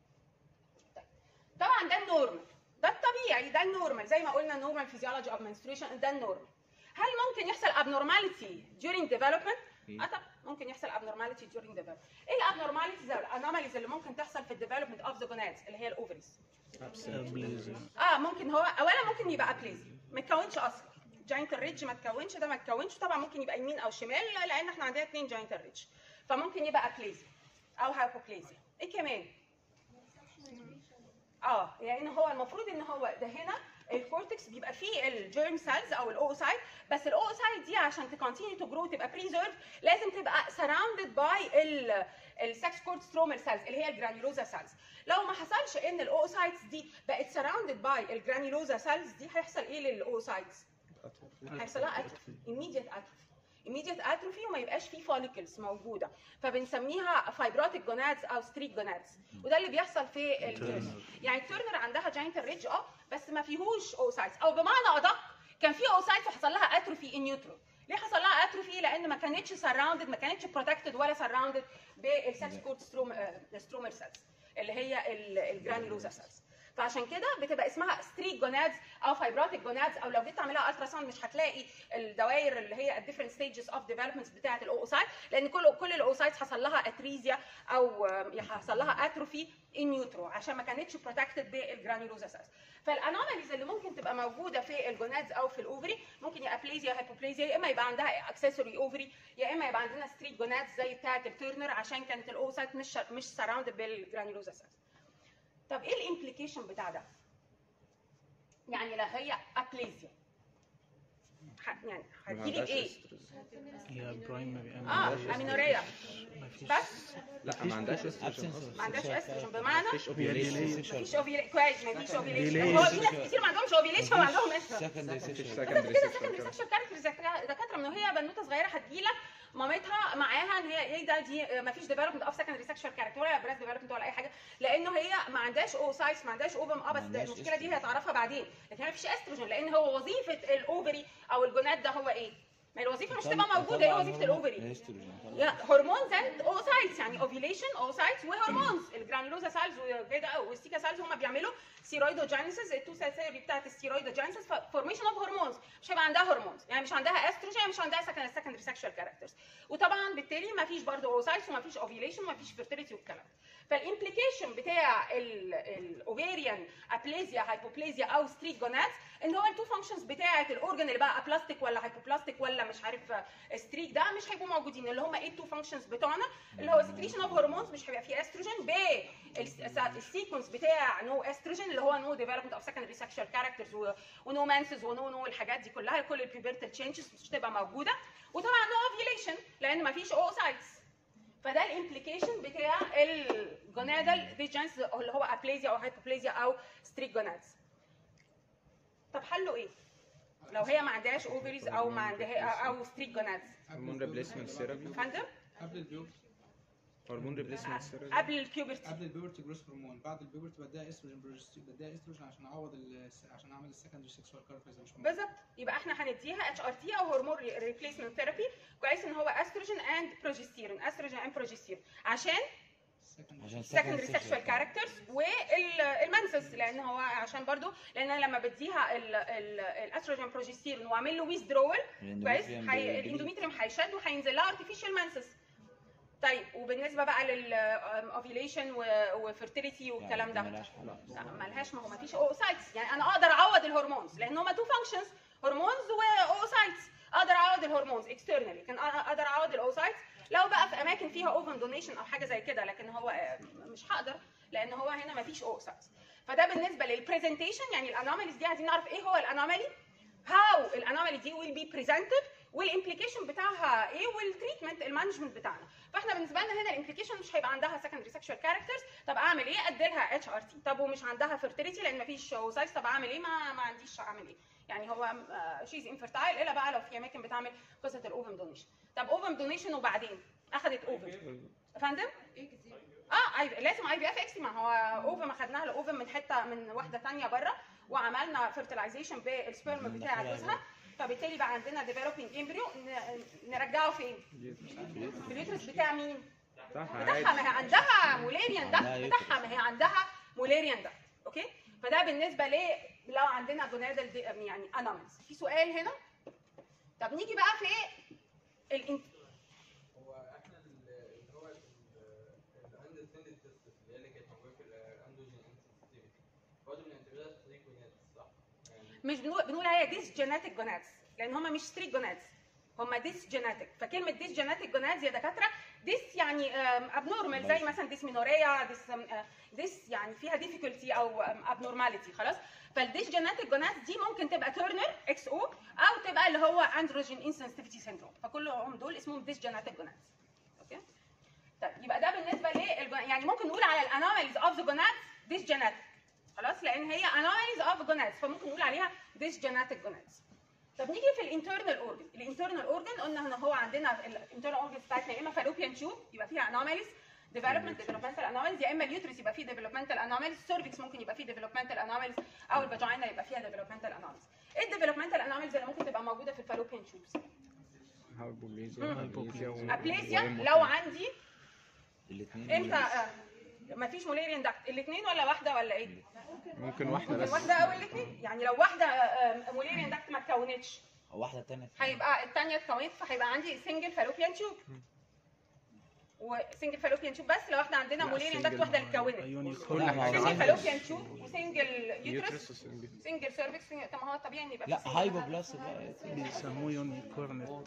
طبعا ده النورمال ده الطبيعي ده النورمال زي ما قلنا نورمال فيزيولوجي اوف menstruation ده النورمال هل ممكن يحصل abnormality during development؟ اه طبعا ممكن يحصل abnormality during development. ايه الابنورماليتيز او الانوماليز اللي ممكن تحصل في الديفلوبمنت اوف ذا جونادز اللي هي الاوفريز؟ اه ممكن هو اولا ممكن يبقى ابليزي ما تكونش اصلا جاينت الريدج ما تكونش ده ما تكونش طبعا ممكن يبقى يمين او شمال لان احنا عندنا اثنين جاينت الريدج فممكن يبقى ابليزي او هايبوبليزيا ايه كمان؟ اه لان هو المفروض ان هو ده هنا الكورتكس بيبقى فيه الجيرم سيلز او الاوسايت بس الاوسايت دي عشان تكونتينيو تو جرو تبقى بريزيرف لازم تبقى سراوندد باي السكس كورد سترومال سيلز اللي هي الجرانيولوزا سيلز لو ما حصلش ان الاوسايتس دي بقت سراوندد باي الجرانيولوزا سيلز دي هيحصل ايه للاوسايتس؟ هيحصل لها اتروفي immediate اتروفي immediate اتروفي وما يبقاش فيه فوليكلز موجوده فبنسميها فايبروتيك جونادز او ستريك جونادز وده اللي بيحصل في التيرنر يعني التيرنر عندها جاينتال ريدج اه بس ما فيهوش اوسايتس او بمعنى ادق كان في اوسايتس وحصل لها اتروفي ان يوترو ليه حصل لها اتروفي لان ما كانتش سراوندد ما كانتش بروتكتد ولا سراوندد بالسكس كورد سترومر سيلز اللي هي الجرانيولوزا سيلز فعشان كده بتبقى اسمها ستريك جونادز او فايبروتيك جونادز او لو جيت تعملها الترا ساوند مش هتلاقي الدوائر اللي هي الديفرنت ستيجز اوف ديفلوبمنت بتاعه الاوسايت لان كل كل الاوسايتس حصل لها اتريزيا او حصل لها اتروفي ان نيوترو عشان ما كانتش بروتكتد بالجرانيولوزا سيلز فالانوماليز اللي ممكن تبقى موجوده في الجونادز او في الاوفري ممكن يبقى بليزيا هايبوبليزيا يا اما يبقى عندها اكسسوري اوفري يا اما يبقى عندنا ستريك جونادز زي بتاعه التيرنر عشان كانت الاوسايت مش مش سراوندد بالجرانيولوزا سيلز طب ايه الامبليكيشن بتاع ده؟ يعني لا هي ابليزيا يعني هتجيلي بايه؟ هي برايم اه امينوريا بس لا ما عندهاش استروجين ما عندهاش استروجين بمعنى مفيش اوفيوليشن مفيش اوفيليشن كويس مفيش اوفيليشن ديلي. هو في ناس كتير ما عندهمش اوفيليشن وعندهم استروجين سكندري مفيش سيكشن سكندري كده سكندري سكشن كاركترز دكاتره من وهي بنوته صغيره هتجيلك مامتها معاها ان هي ايه ده دي ما فيش ديفلوبمنت اوف سكندري سكشوال كاركتر ولا بريست ديفلوبمنت ولا اي حاجه لانه هي ما عندهاش اوسايتس ما عندهاش اوفم اه بس ما عندهاش المشكله دي استروجين. هي تعرفها بعدين لكن ما فيش استروجين لان هو وظيفه الاوفري او الجوناد ده هو ايه؟ ما الوظيفه مش تبقى موجوده ايه وظيفه الاوفري؟ يا هرمونز اند اوسايتس يعني اوفيليشن اوسايتس وهرمونز الجرانيولوزا سيلز وكده والسيكا سيلز هم بيعملوا سيرويدوجينيسيس التو سيري بتاعت السيرويدوجينيسيس فورميشن اوف هرمونز مش هيبقى عندها هرمونز يعني مش عندها استروجين مش عندها سكندري سكشوال كاركترز وطبعا بالتالي ما فيش برضه اوسايتس وما فيش اوفيليشن وما فيش فيرتيليتي والكلام فالامبليكيشن بتاع الاوفيريان ابليزيا هايبوبليزيا او ستريك جونادز ان هو التو فانكشنز بتاعه الاورجن اللي بقى ابلاستيك ولا هايبوبلاستيك ولا ولا مش عارف ستريك ده مش هيبقوا موجودين اللي هم ايه التو فانكشنز بتوعنا اللي هو سكريشن اوف هرمونز مش هيبقى فيه استروجين ب السيكونس بتاع نو استروجين اللي هو نو ديفلوبمنت اوف سكندري سكشوال كاركترز ونو مانسز ونو نو الحاجات دي كلها كل البيبرتال تشينجز مش هتبقى موجوده وطبعا نو اوفيوليشن لان ما فيش اوسايتس فده الامبليكيشن بتاع الجونادال فيجنس اللي هو ابليزيا او هايبوبليزيا او ستريك جونادز طب حله ايه؟ لو هي ما عندهاش اوفريز او ما عندها او ستريك جونادز هرمون ريبليسمنت ثيرابي فندم قبل البيوبرتي هرمون ريبليسمنت ثيرابي قبل البيوبرتي قبل البيوبرتي جروس هرمون بعد البيوبرتي بديها استروجين بروجستين بديها استروجين عشان اعوض ال- عشان اعمل السكندري سيكشوال كاركترز مش موجود. بالظبط يبقى احنا هنديها اتش ار تي او هرمون ريبليسمنت ثيرابي كويس ان هو استروجين اند بروجستيرون استروجين اند بروجستيرون عشان secondary عشان سكندري سيكشوال كاركترز والمنسس لان هو عشان برضو لان انا لما بديها الاستروجين بروجستيرون واعمل له ويزدرول كويس هي- الاندوميتريوم هيشد وهينزل لها ارتفيشال مانسس طيب وبالنسبه بقى للاوفيليشن وفيرتيليتي والكلام ده لا مالهاش ما هو ما فيش اوسايتس يعني انا اقدر اعوض الهرمونز لان هما تو فانكشنز هرمونز واوسايتس اقدر اعوض الهرمونز اكسترنالي كان اقدر اعوض الاوسايتس لو بقى في اماكن فيها اوفن دونيشن او حاجه زي كده لكن هو آه، مش هقدر لان هو هنا ما فيش اوسايتس فده بالنسبه للبرزنتيشن يعني الانوماليز دي عايزين نعرف ايه هو الانومالي هاو الانومالي دي ويل بي بريزنتد والامبليكيشن بتاعها ايه والتريتمنت المانجمنت بتاعنا فاحنا بالنسبه لنا هنا الامبليكيشن مش هيبقى عندها سكندري سكشوال كاركترز طب اعمل ايه ادي لها اتش ار تي طب ومش عندها فيرتيليتي لان مفيش اوسايتس طب اعمل ايه ما ما عنديش اعمل ايه يعني هو شيز انفرتايل الا بقى لو في اماكن بتعمل قصه الاوفم دونيشن طب اوفم دونيشن وبعدين اخذت اوفم يا فندم اه أي لازم اي بي اف اكس ما هو اوفم اخدناها لاوفم من حته من واحده ثانيه بره وعملنا فيرتلايزيشن بالسبرم بتاع جوزها فبالتالي بقى عندنا ديفلوبينج امبريو نرجعه فين؟ في اليوترس بتاع مين؟ صح بتاعها ما هي عندها مولاريان ده عندها بتاعها ما هي عندها مولاريان ده اوكي فده بالنسبه ل لو عندنا جونادال يعني انومالز في سؤال هنا طب نيجي بقى في الانت... هو احنا ال- اللي هو الاندستندد تيست اللي هي اللي كانت موجوده في الاندوجين انسنسيتيفيتي برضه بنعتبرها ستريك ونات صح؟ يعني مش بنقول بنقول عليها ديس جيناتيك جونادز لان هم مش ستريك جونادز هم ديس جيناتيك فكلمه ديس جيناتيك جونادز يا دكاتره ديس يعني ابنورمال زي مثلا ديسمينوريا ديس آم، ديس يعني فيها ديفيكولتي او ابنورماليتي خلاص فالديس جيناتيك جونادز دي ممكن تبقى تورنر اكس او او تبقى اللي هو اندروجين انسنسيتيفيتي سيندروم فكلهم دول اسمهم ديس جيناتيك جونادز اوكي طيب يبقى ده بالنسبه لل يعني ممكن نقول على الانوماليز اوف ذا جونادز ديس جيناتيك خلاص لان هي انوماليز اوف جونادز فممكن نقول عليها ديس جيناتيك جونادز طب نيجي في الانترنال اورجن الانترنال اورجن قلنا ان هو عندنا الانترنال اورجن بتاعتنا يا اما فالوبيان تيوب يبقى فيها انوماليز ديفلوبمنت ديفلوبمنتال انوماليز يا اما اليوترس يبقى فيه ديفلوبمنتال انوماليز السيرفكس ممكن يبقى فيه ديفلوبمنتال انوماليز او الفاجينا يبقى فيها ديفلوبمنتال انوماليز ايه الديفلوبمنتال انوماليز اللي ممكن تبقى موجوده في الفالوبيان تيوبس هايبوبليزيا مم. هايبوبليزيا و- ابليزيا و- لو عندي الاثنين امتى آه، مفيش موليريان داكت الاثنين ولا واحده ولا ايه ممكن واحده ممكن بس واحده او الاثنين يعني لو واحده آه، موليريان داكت ما اتكونتش واحده تانية هيبقى الثانيه اتكونت فهيبقى عندي سنجل فالوبيان تيوب وسنجل فالوبيان تيوب بس لو احنا عندنا لا، موليريان داكت single. واحده اللي اتكونت يونيكورن لا، ما هو سنجل عندي- فالوبيان تيوب وسنجل يوترس يوترس وسنجل. سنجل سيرفكس طب ما هو طبيعي ان يبقى لا في single هايبو هذا. بلس بقى بيسموه يونيكورنت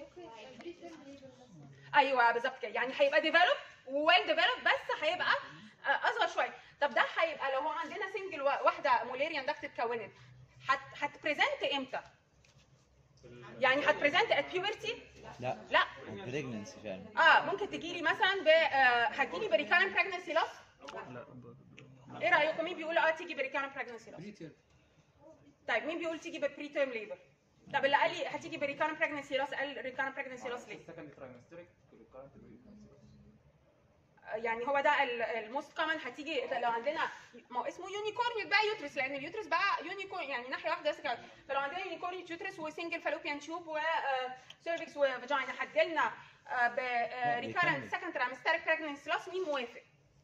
ايوه بالظبط كده يعني هيبقى ديفلوب وويل ديفلوب بس هيبقى آه، اصغر شويه طب ده هيبقى لو هو عندنا سنجل واحده موليريان داكت اتكونت هت هتبريزنت امتى؟ يعني هتبريزنت ات بيوبرتي؟ لا لا بريجننسي فعلا اه ممكن تجي لي مثلا ب آه، هتجي لي بريكارن بريجنسي لاس لا برضه ايه رايكم مين بيقول اه تيجي بريكارن بريجنسي لاس بريتير طيب مين بيقول تيجي ببري تيرم ليبر طب اللي قال لي هتيجي بريكارن بريجنسي لاس قال ريكارن بريجنسي لاس ليه يعني هو ده الموست كومن هتيجي لو عندنا ما هو اسمه يونيكورن يبقى يوترس لان اليوترس بقى يونيكورن يعني ناحيه واحده بس كده فلو عندنا يونيكورن يوترس وسنجل فالوبيان تيوب وسيرفكس وفاجينا هتجيلنا بريكارنت سكند ترامستريك بريجنسي لاس مين موافق؟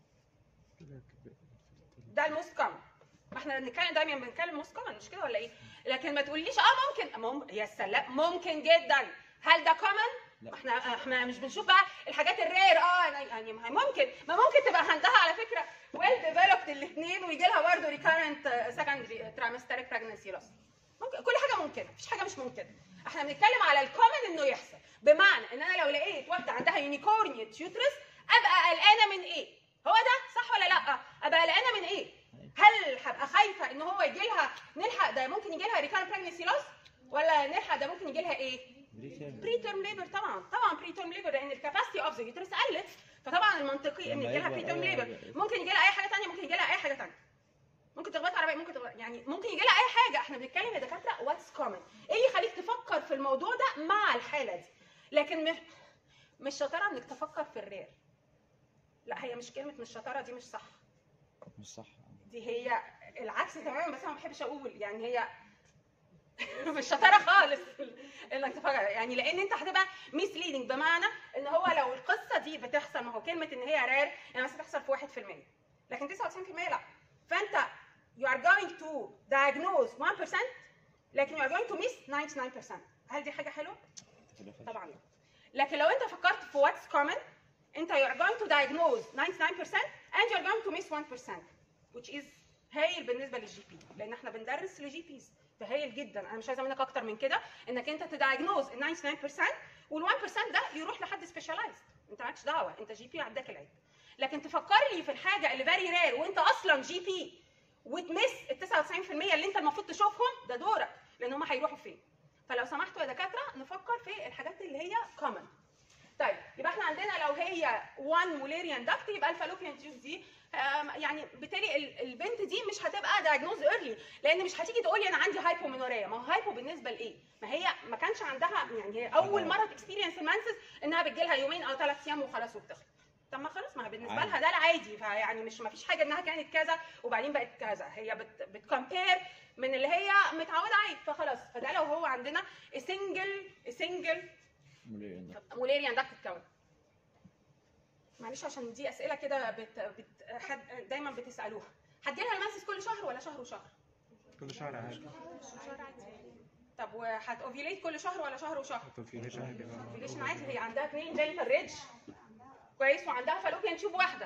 ده الموست كومن ما احنا بنتكلم دايما بنتكلم موست كومن مش كده ولا ايه؟ لكن ما تقوليش اه ممكن مم... يا سلام ممكن جدا هل ده كومن؟ لا. احنا احنا مش بنشوف بقى الحاجات الرير اه أنا- يعني ما هي ممكن ما ممكن تبقى عندها على فكره ويل ديفلوبد الاثنين ويجي لها برضه ريكارنت سكندري ترامستريك بريجنسي لاس ممكن كل حاجه ممكنه مفيش حاجه مش ممكنه احنا بنتكلم على الكومن انه يحصل بمعنى ان انا لو لقيت واحده عندها يونيكورنيت يوترس ابقى قلقانه من ايه هو ده صح ولا لا ابقى قلقانه من ايه هل هبقى خايفه ان هو يجي لها نلحق ده ممكن يجي لها ريكارن بريجنسي لوس ولا نلحق ده ممكن يجي لها ايه بري تيرم ليبر طبعا طبعا بري تيرم ليبر لان الكاباسيتي اوف ذا يوترس قلت فطبعا المنطقي ان لما يجي لها يكبر بري تيرم أيوة، ليبر أيوة. ممكن يجي لها اي حاجه ثانيه ممكن يجي لها اي حاجه ثانيه ممكن تخبط عربيه ممكن تخبط يعني ممكن يجي لها اي حاجه احنا بنتكلم يا دكاتره واتس كومن ايه اللي يخليك تفكر في الموضوع ده مع الحاله دي لكن مش مش شطاره انك تفكر في الرير لا هي مش كلمه مش شطاره دي مش صح مش صح دي هي العكس تماما بس انا ما بحبش اقول يعني هي مش شطاره خالص انك تفكر يعني لان انت هتبقى ميس ليدنج بمعنى ان هو لو القصه دي بتحصل ما هو كلمه ان هي رير يعني مثلا تحصل في 1% لكن 99% لا فانت you are going to diagnose 1% لكن you are going to miss 99% هل دي حاجه حلوه؟ طبعا لا لكن لو انت فكرت في what's common انت you are going to diagnose 99% and you are going to miss 1% which is هايل بالنسبه للجي بي لان احنا بندرس لجي بيز فهايل جدا انا مش عايزه منك اكتر من كده انك انت تدايجنوز ال 99% وال 1% ده يروح لحد سبيشالايزد انت مالكش دعوه انت جي بي عداك العيب لكن تفكر لي في الحاجه اللي فيري رير وانت اصلا جي بي وتمس ال 99% اللي انت المفروض تشوفهم ده دورك لان هم هيروحوا فين فلو سمحتوا يا دكاتره نفكر في الحاجات اللي هي كومن طيب يبقى احنا عندنا لو هي 1 موليريان داكت يبقى الفالوبيان تيوب دي آم، يعني بالتالي ال- البنت دي مش هتبقى دايجنوز ايرلي لان مش هتيجي تقول لي انا عندي هايبومينوريا ما هو هايبو بالنسبه لايه؟ ما هي ما كانش عندها يعني هي اول مره تكسبيرينس المانسس انها بتجي لها يومين او ثلاث ايام وخلاص وبتخلص طب ما خلاص ما هي بالنسبه عادي. لها ده العادي فيعني مش ما فيش حاجه انها كانت كذا وبعدين بقت كذا هي بت بتكمبير من اللي هي متعوده عليه فخلاص فده لو هو عندنا سنجل سنجل موليريان داكت تكون معلش عشان دي اسئله كده بت... بت... حد... دايما بتسالوها هتجيلها المانسس كل شهر ولا شهر وشهر؟ كل شهر عادي شهر عادي طب وهت اوفيليت كل شهر ولا شهر وشهر؟ اوفيليشن عادي بقى. اوفيليشن عادي هي عندها اثنين جينيتال ريدج كويس وعندها فالوبيان تيوب واحده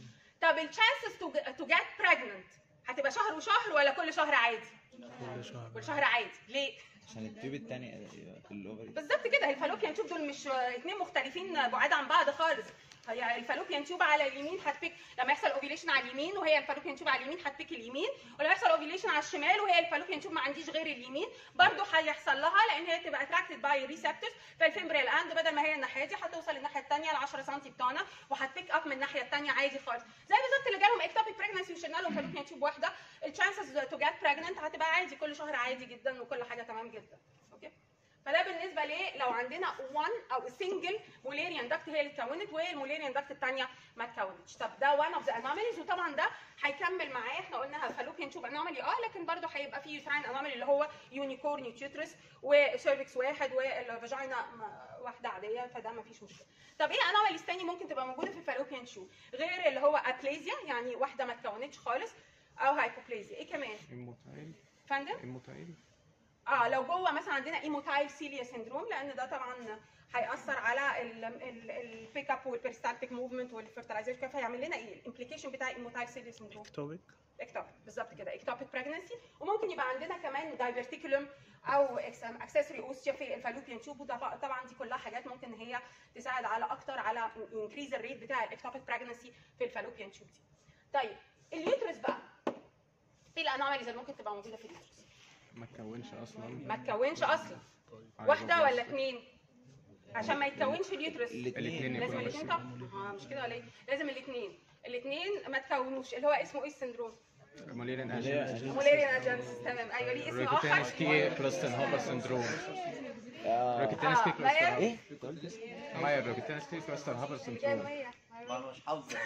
طب الشانسز تو جيت بريجننت هتبقى شهر وشهر ولا كل شهر عادي؟ كل شهر كل شهر عادي ليه؟ عشان التيوب التانية في الاوفري بالظبط كده الفالوبيان تيوب دول مش اثنين مختلفين بعاد عن بعض خالص هي الفالوبيان تيوب على اليمين هتبيك لما يحصل اوفيليشن على اليمين وهي الفالوبيان تيوب على اليمين هتبيك اليمين ولما يحصل اوفيليشن على الشمال وهي الفالوبيان تيوب ما عنديش غير اليمين برضه هيحصل لها لان هي تبقى اتراكتد باي ريسبتورز فالفيمبريال اند بدل ما هي الناحيه دي هتوصل الناحيه الثانيه ل 10 سم بتوعنا وهتبيك اب من الناحيه الثانيه عادي خالص زي بالظبط اللي جالهم اكتوبيك بريجنسي وشلنا لهم فالوبيان تيوب واحده الشانسز تو جيت بريجننت هتبقى عادي كل شهر عادي جدا وكل حاجه تمام جدا اوكي فده بالنسبه ليه لو عندنا 1 او سنجل موليريان داكت هي اللي اتكونت والموليريان داكت الثانيه ما اتكونتش طب ده وان اوف ذا انوماليز وطبعا ده هيكمل معاه احنا قلنا فالوبيان تيوب انومالي اه لكن برضه هيبقى فيه يوتراين انومالي اللي هو يونيكورن يوتيوترس وسيرفكس واحد والفاجينا م- واحده عاديه فده ما فيش مشكله طب ايه انوماليز تاني ممكن تبقى موجوده في الفالوبيان تيوب غير اللي هو ابليزيا يعني واحده ما اتكونتش خالص او هايبوبليزيا ايه كمان الموتايل فندم الموتايل اه لو جوه مثلا عندنا ايموتايل سيليا سيندروم لان ده طبعا هياثر على البيك اب والبيرستالتيك موفمنت والفيرتلايزيشن فهيعمل لنا ايه الامبليكيشن بتاع ايموتايل سيليا سيندروم اكتوبيك اكتوبيك بالظبط كده اكتوبيك بريجنسي وممكن يبقى عندنا كمان دايفرتيكولوم او اكسسوري اوستيا في الفالوبيان تيوب وده طبعا دي كلها حاجات ممكن ان هي تساعد على اكتر على انكريز الريت بتاع الاكتوبيك بريجنسي في الفالوبيان تيوب دي طيب اليوترس بقى ايه الانوماليز اللي ممكن تبقى موجوده في اليوترس ما تكونش اصلا ما تكونش اصلا واحده ولا اثنين عشان ما يتكونش اليوترس الاتنين لازم يكونوا الاثنين ماشيين. طب اه مش كده ولا ايه لازم الاثنين الاثنين ما تكونوش اللي هو اسمه ايه السندروم موليرين موليرين اجنس موليريان اجانسيس تمام ايوه ليه اسم اخر روكوتينسكي كلاستن هوبر سندروم روكوتينسكي آه، ما هي- كلاستن ايه؟ ماير روكوتينسكي كلاستن هوبر سندروم ما انا مش حافظه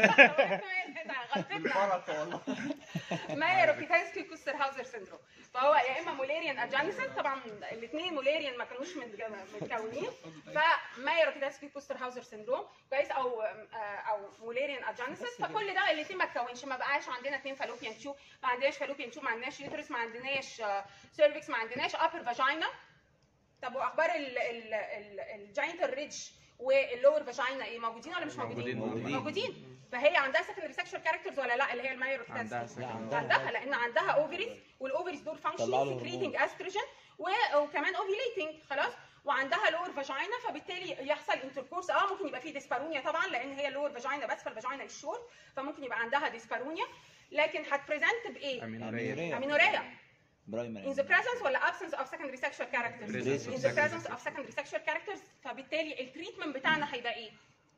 غلطتنا بالبركه والله ماير روكيتانسكي كوستر هاوزر سندروم فهو يا اما موليريان اجانسيس طبعا الاثنين موليريان ما كانوش متج- متكونين فماير روكيتانسكي كوستر هاوزر سندروم كويس او آه، او موليريان اجانسيس فكل ده الاثنين ما تكونش ما بقاش عندنا اثنين فالوبيان تيوب ما عندناش فالوبيان تيوب ما عندناش يوترس ما عندناش سيرفكس ما عندناش ابر فاجينا طب واخبار الجاينتال ريدج واللور فاجينا ايه موجودين ولا مش موجودين؟ موجودين. موجودين فهي عندها سكندري سكشوال كاركترز ولا لا اللي هي المايرو عندها لا سكن عندها عندها لان عندها اوفريز والاوفريز دول طلعوا فانكشنال له سكريتنج استروجين و- وكمان اوفيليتنج خلاص وعندها لور فاجينا فبالتالي يحصل انتركورس اه ممكن يبقى فيه ديسبارونيا طبعا لان هي لور فاجينا بس فالفاجينا الشورت فممكن يبقى عندها ديسبارونيا لكن هتبريزنت بايه؟ امينوريا امينوريا برايمري in the presence ولا absence of secondary sexual characters Presence of in the secondary presence of secondary sexual characters فبالتالي التريتمنت بتاعنا هيبقى ايه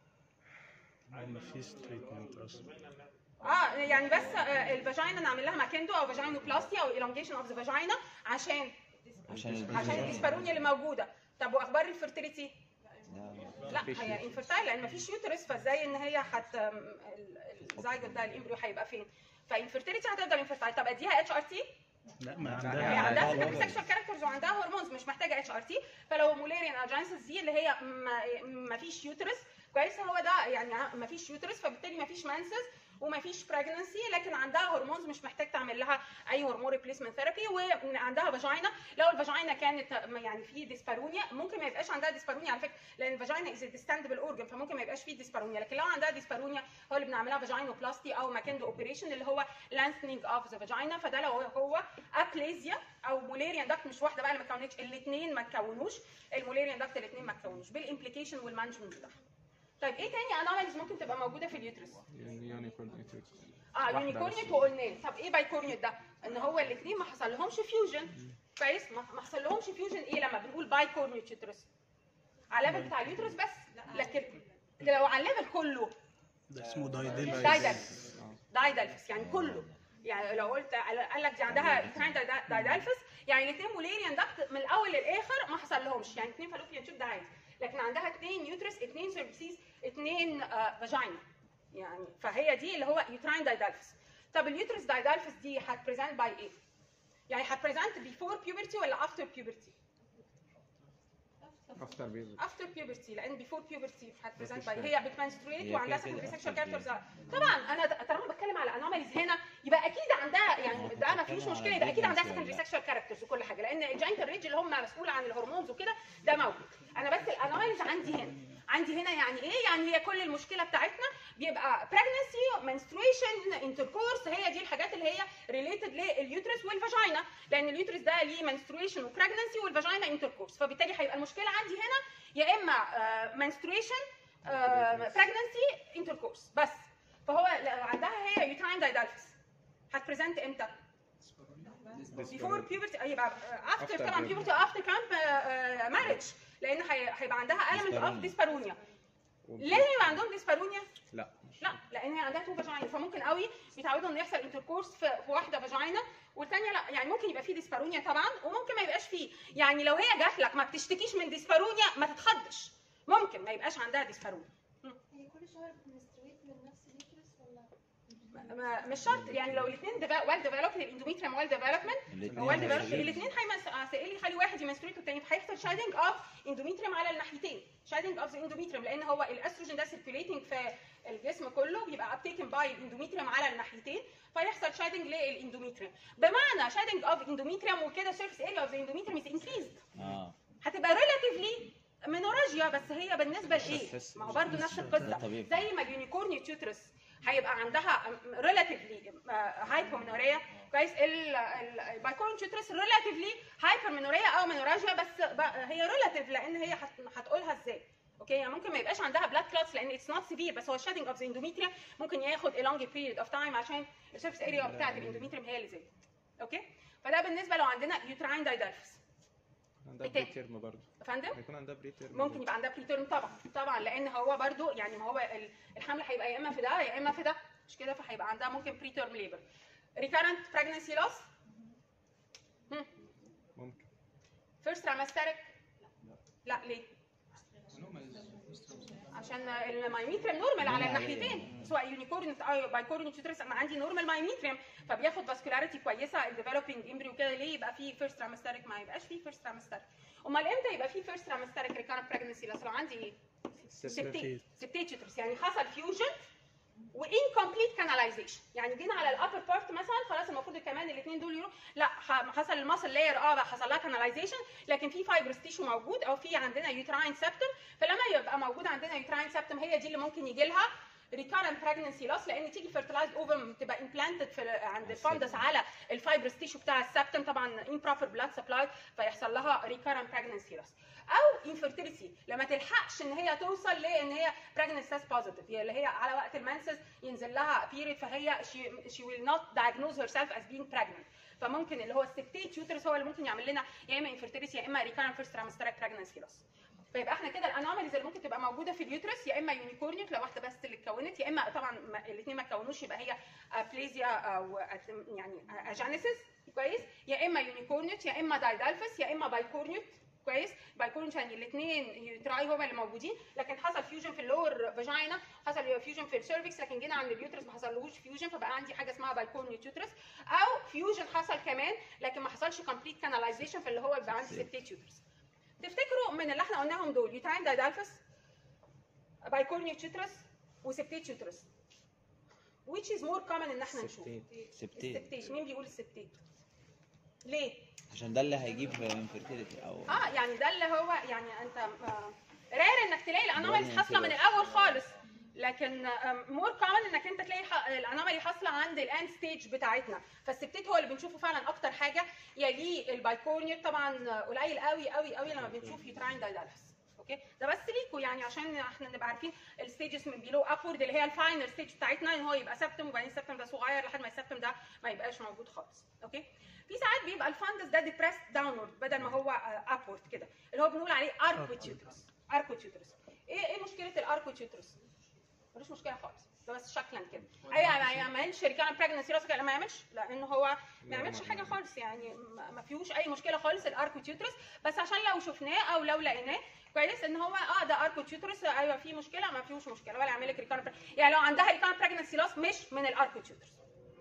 ما فيش تريتمنت اصلا اه يعني بس آه، الفاجينا نعمل لها ماكندو او فاجينوبلاستي او elongation اوف ذا فاجينا عشان عشان عشان الديسبارونيا اللي موجوده طب واخبار الفيرتيليتي لا. لا مفيش هي انفيرتايل لان مفيش يوترس فازاي ان هي حت الزايجوت ده الامبريو هيبقى فين فانفيرتيليتي هتفضل انفرتايل طب اديها اتش ار تي لا ما هي عندها عندها عندها سكندري hormones. سكشوال كاركترز وعندها هرمونز مش محتاجه اتش ار تي فلو مولاريان اجانسس دي اللي هي ما- ما فيش يوترس كويس هو ده يعني ما فيش يوترس فبالتالي ما فيش مانسز وما فيش بريجنسي لكن عندها هرمونز مش محتاج تعمل لها اي هرمون ريبليسمنت ثيرابي وعندها فاجينا لو الفاجينا كانت يعني في ديسبارونيا ممكن ما يبقاش عندها ديسبارونيا على فكره لان الفاجينا از ديستاندبل اورجن فممكن ما يبقاش فيه ديسبارونيا لكن لو عندها ديسبارونيا هو اللي بنعملها فاجينوبلاستي او ماكندو اوبريشن اللي هو لانثنينج اوف ذا فاجينا فده لو هو ابليزيا او مولاريان داكت مش واحده بقى اللي ما اتكونتش الاثنين ما اتكونوش المولاريان داكت الاثنين ما اتكونوش بالامبليكيشن والمانجمنت بتاعها طيب ايه تاني انوماليز ممكن تبقى موجوده في اليوترس؟ يونيكورن اه واحدة يونيكورنيت بس. وقلناه طب ايه بايكورنيت ده؟ ان هو الاثنين ما حصل لهمش فيوجن كويس ما ما حصل لهمش فيوجن ايه لما بنقول بايكورنيت يوترس؟ على الليفل بتاع اليوترس بس لكن لو على الليفل كله ده اسمه دايدلفيس دايدلفس دايدلفس يعني كله يعني لو قلت قال لك دي عندها يوتراين دايدلفس يعني الاثنين موليريان داكت من الاول للاخر ما حصل لهمش يعني اثنين فالوبيان تيوب ده عادي لكن عندها اثنين يوترس اثنين سيرفيسيس اثنين فاجينا يعني فهي دي اللي هو يوتراين دايدلفس طب اليوترس دايدلفس دي هتبريزنت باي ايه؟ يعني هتبريزنت بيفور بيوبرتي ولا افتر بيوبرتي؟ افتر بيبي افتر بيوبرتي لان بيفور بيوبرتي هتبريزنت مفيش باي فرق. هي بتمنستريت هي وعندها كده كده سكندري after سكشوال كاركترز puberty. طبعا انا د- طالما بتكلم على انوماليز هنا يبقى اكيد عندها يعني كنت ده ما فيش بتكلم مشكله على يبقى اكيد عندها pregnancy ولا سكندري لا؟ سكشوال كاركترز وكل حاجه لان الجاينت ريج اللي هم مسؤول عن الهرمونز وكده ده موجود انا بس الانوماليز عندي هنا عندي هنا يعني ايه يعني هي كل المشكله بتاعتنا بيبقى pregnancy menstruation intercourse هي دي الحاجات اللي هي ريليتد لليوترس والفاجينا لان اليوترس ده ليه menstruation وبريجنسي والفاجينا intercourse فبالتالي هيبقى المشكله عندي هنا يا اما uh, menstruation uh, pregnancy intercourse بس فهو لا- عندها هي uterine didelphys هتبريزنت امتى؟ before puberty يبقى after After طبعا puberty. puberty after camp marriage لان هي- هيبقى عندها element of Dyspareunia. dyspareunia لازم يبقى عندهم ديسبارونيا لا لا لان هي عندها تو فاجينا فممكن قوي بيتعودوا ان يحصل انتركورس في في واحده فاجينا والثانيه لا يعني ممكن يبقى فيه ديسبارونيا طبعا وممكن ما يبقاش فيه يعني لو هي جات لك ما بتشتكيش من ديسبارونيا ما تتخضش ممكن ما يبقاش عندها ديسبارونيا هي كل شهر بتمنسترويت من نفس اليوترس ولا ما- مش شرط يعني لو الاثنين ويل ديفلوبد الاندوميتريم ويل ديفلوبمنت هو الاثنين الاثنين هيخلي واحد يمنستريت والتاني فهيحصل شادنج اوف اندوميتريم على الناحيتين شادنج اوف ذا اندوميتريم لان هو الاستروجين ده سيركيوليتنج في الجسم كله بيبقى ابتيكن باي الاندوميتريم على الناحيتين فيحصل شادنج للاندوميتريم بمعنى شادنج اوف اندوميتريم وكده سيرفيس اريا اوف ذا اندوميتريم از انكريزد اه هتبقى ريلاتيفلي منوراجيا بس هي بالنسبه لايه؟ بس- ما هو برضه نفس ده القصه طبيعي. زي ما اليونيكورن تيوترس هيبقى عندها ريلاتيفلي هايبومينوريا كويس البايكورن تيوترس ريلاتيفلي هايبرمينوريا او مينوراجيا بس بقى هي ريلاتيف لان هي هت- هتقولها ازاي؟ اوكي يعني ممكن ما يبقاش عندها بلاد كلوتس لان اتس نوت سيفير بس هو الشادنج اوف ذا اندوميتريا ممكن ياخد a longer period of time عشان السيرفيس اريا بتاعت الاندوميتريم هي اللي زادت اوكي فده بالنسبه لو عندنا يوتراين دايدالفس عندها إيه تاني؟ بري تيرم برضه يا فندم هيكون عندها بري تيرم ممكن يبقى عندها بريتيرم طبعا طبعا لان هو برضو يعني ما هو ال- الحمل هيبقى يا اما في ده يا اما في ده مش كده فهيبقى عندها ممكن بريتيرم ليبر ريكارنت pregnancy loss ممكن فيرست ترامستريك لا ليه؟ Anomalies. عشان المايميتريم نورمال على الناحيتين سواء يونيكورن او بايكورن تيوترس انا عندي نورمال مايميتريم فبياخد فاسكولاريتي كويسه الديفلوبينج امبريو كده ليه يبقى فيه فيرست ترامستريك ما يبقاش فيه فيرست ترامستريك امال امتى يبقى فيه فيرست ترامستريك ريكارنت بريجنسي لو عندي ايه؟ سبتيت سبتيت يوترس يعني حصل فيوجن وانكمبليت كاناليزيشن يعني جينا على الابر بارت مثلا خلاص المفروض كمان الاثنين دول يروحوا لا ح- حصل الماسل لاير اه بقى حصل لها كاناليزيشن لكن في فايبرس تيشو موجود او في عندنا يوتراين سبتم فلما يبقى موجود عندنا يوتراين سبتم هي دي اللي ممكن يجي لها ريكارنت pregnancy loss لان تيجي fertilized ovum تبقى implanted في عند الفندس على الفايبرس تيشو بتاع السبتم طبعا improper blood supply فيحصل لها recurrent pregnancy loss او infertility لما تلحقش ان هي توصل لان هي pregnancy test positive هي اللي هي على وقت المنسس ينزل لها period فهي she, she will not diagnose herself as being pregnant فممكن اللي هو السبتيت يوترس هو اللي ممكن يعمل لنا يا اما infertility يا اما recurrent first trimesteric pregnancy loss فيبقى احنا كده الانوماليز اللي ممكن تبقى موجوده في اليوترس يا اما يونيكورنيوت لو واحده بس اللي اتكونت يا اما طبعا الاثنين ما اتكونوش يبقى هي بليزيا او أت- يعني اجانيسيس كويس يا اما يونيكورنيوت يا اما دايدالفس يا اما بايكورنيوت كويس بايكورنيوت يعني الاثنين يوتراي هما اللي موجودين لكن حصل فيوجن في اللور فاجينا حصل فيوجن في السيرفكس لكن جينا عند اليوترس ما حصلهوش فيوجن فبقى عندي حاجه اسمها بايكورنيوت يوترس او فيوجن حصل كمان لكن ما حصلش كومبليت كاناليزيشن فاللي هو يبقى عندي سبتيت يوترس تفتكروا من اللي احنا قلناهم دول يوتراين دايدالفس بايكورنيوت يوترس وسبتيت يوترس which is more common ان احنا نشوف سبتين السبتيت مين بيقول السبتيت ليه عشان ده اللي هيجيب infertility او اه يعني ده اللي هو يعني انت رير انك تلاقي الانوماليز Rare حاصله من كده. الاول خالص لكن مور كومن انك انت تلاقي ح- الانومالي حاصله عند الاند ستيج بتاعتنا فالسبتيت هو اللي بنشوفه فعلا اكتر حاجه يليه البايكورنيوت طبعا آه، قليل قوي قوي قوي لما بنشوف يوتراين دايدالفس اوكي ده بس ليكوا يعني عشان احنا نبقى عارفين الستيجز من بيلو ابورد اللي هي الفاينل ستيج بتاعتنا ان هو يبقى سبتم وبعدين السبتم ده صغير لحد ما السبتم ده ما يبقاش موجود خالص اوكي في ساعات بيبقى الفاندس ده ديبريست داونورد بدل ما هو ابورد كده اللي هو بنقول عليه اركوتيوترس اركوتيوترس ايه ايه مشكله الاركوتيوترس ملوش مشكله خالص ده بس شكلا كده اي ما يعملش ريكارن بريجنسي راسك ما يعملش لان هو ما يعملش حاجه خالص يعني ما ما فيهوش اي مشكله خالص الاركوتيوترس بس عشان لو شفناه او لو لقيناه كويس ان هو اه ده اركوتيوترس ايوه في مشكله ما فيهوش مشكله ولا يعمل لك ريكارن يعني لو عندها ريكارن بريجنسي لاس مش من الاركوتيوترس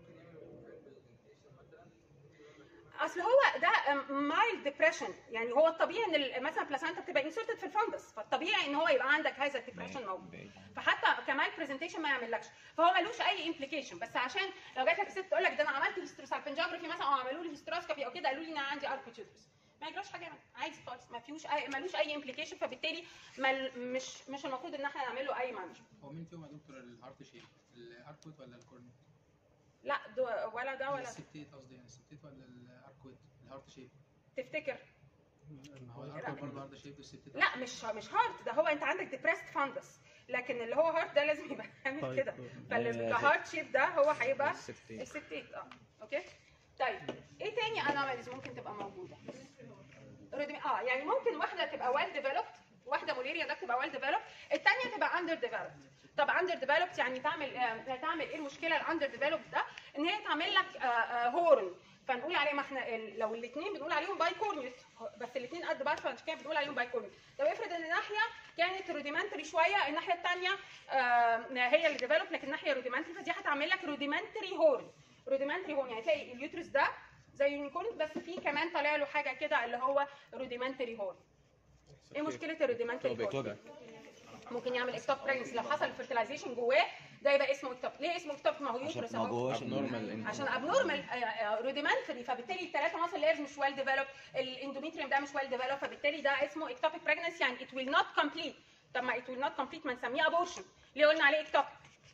اصل هو ده مايلد ديبريشن يعني هو الطبيعي ان ال- مثلا بلاسانتا بتبقى انسرتد في الفندس فالطبيعي ان هو يبقى عندك هذا الديبريشن موجود بعيد عنه. فحتى كمان برزنتيشن ما يعملكش فهو ملوش اي امبليكيشن بس عشان لو جات لك ست تقول لك ده انا عملت هيستروسالفنجوجرافي مثلا او عملوا لي هيستروسكوبي او كده قالوا لي ان انا عندي اركوتيوترس ما يجراش حاجه يعني عادي خالص ما فيهوش اي ملوش اي امبليكيشن فبالتالي مل مش مش المفروض ان احنا نعمل له اي مانجمنت هو مين فيهم يا دكتور الهارت شيب؟ الاركوت ولا الكورنيت؟ لا ده ولا ده ولا ده. السبتيت قصدي يعني السبتيت ولا الاركوت الهارت شيب؟ تفتكر ما هو الاركوت برضه هارت شيب والسبتيت لا مش مش هارت ده هو انت عندك ديبريست فاندس لكن اللي هو هارت ده لازم يبقى عامل كده فالهارت شيب ده هو هيبقى السبتين الستيت اه اوكي طيب ايه تاني انوماليز ممكن تبقى موجوده رودمي- اه يعني ممكن واحده تبقى ويل ديفلوبد واحده موليريا ده تبقى ويل ديفلوبد الثانيه تبقى اندر ديفلوبد طب اندر ديفلوبد يعني تعمل آه تعمل ايه المشكله الاندر ديفلوبد ده ان هي تعمل لك آه آه هورن فنقول عليه ما احنا ال- لو الاثنين بنقول عليهم باي كورنيوس بس الاثنين قد بعض فعشان كده بنقول عليهم باي كورنيوس طب افرض ان ناحيه كانت روديمنتري شويه الناحيه الثانيه هي اللي ديفلوب لكن الناحيه روديمنتري فدي هتعمل لك روديمنتري هورن روديمنتري هورن يعني تلاقي اليوترس ده زي يونيكورن بس في كمان طالع له حاجه كده اللي هو روديمنتري هورن ايه مشكله الروديمنتري هورن ممكن يعمل اكتوب بريجنسي لو حصل فيرتلايزيشن جواه ده يبقى اسمه اكتوب ليه اسمه اكتوب ما هو عشان يوترس ما اهو جوهوش abnormal عشان ابنورمال روديمنتري فبالتالي الثلاثه ماسل لايرز مش ويل ديفلوب الاندوميتريوم ده مش ويل ديفلوب فبالتالي ده اسمه اكتوبيك بريجنسي يعني ات ويل نوت كومبليت طب ما ات ويل نوت كومبليت ما نسميه ابورشن ليه قلنا عليه اكتوبيك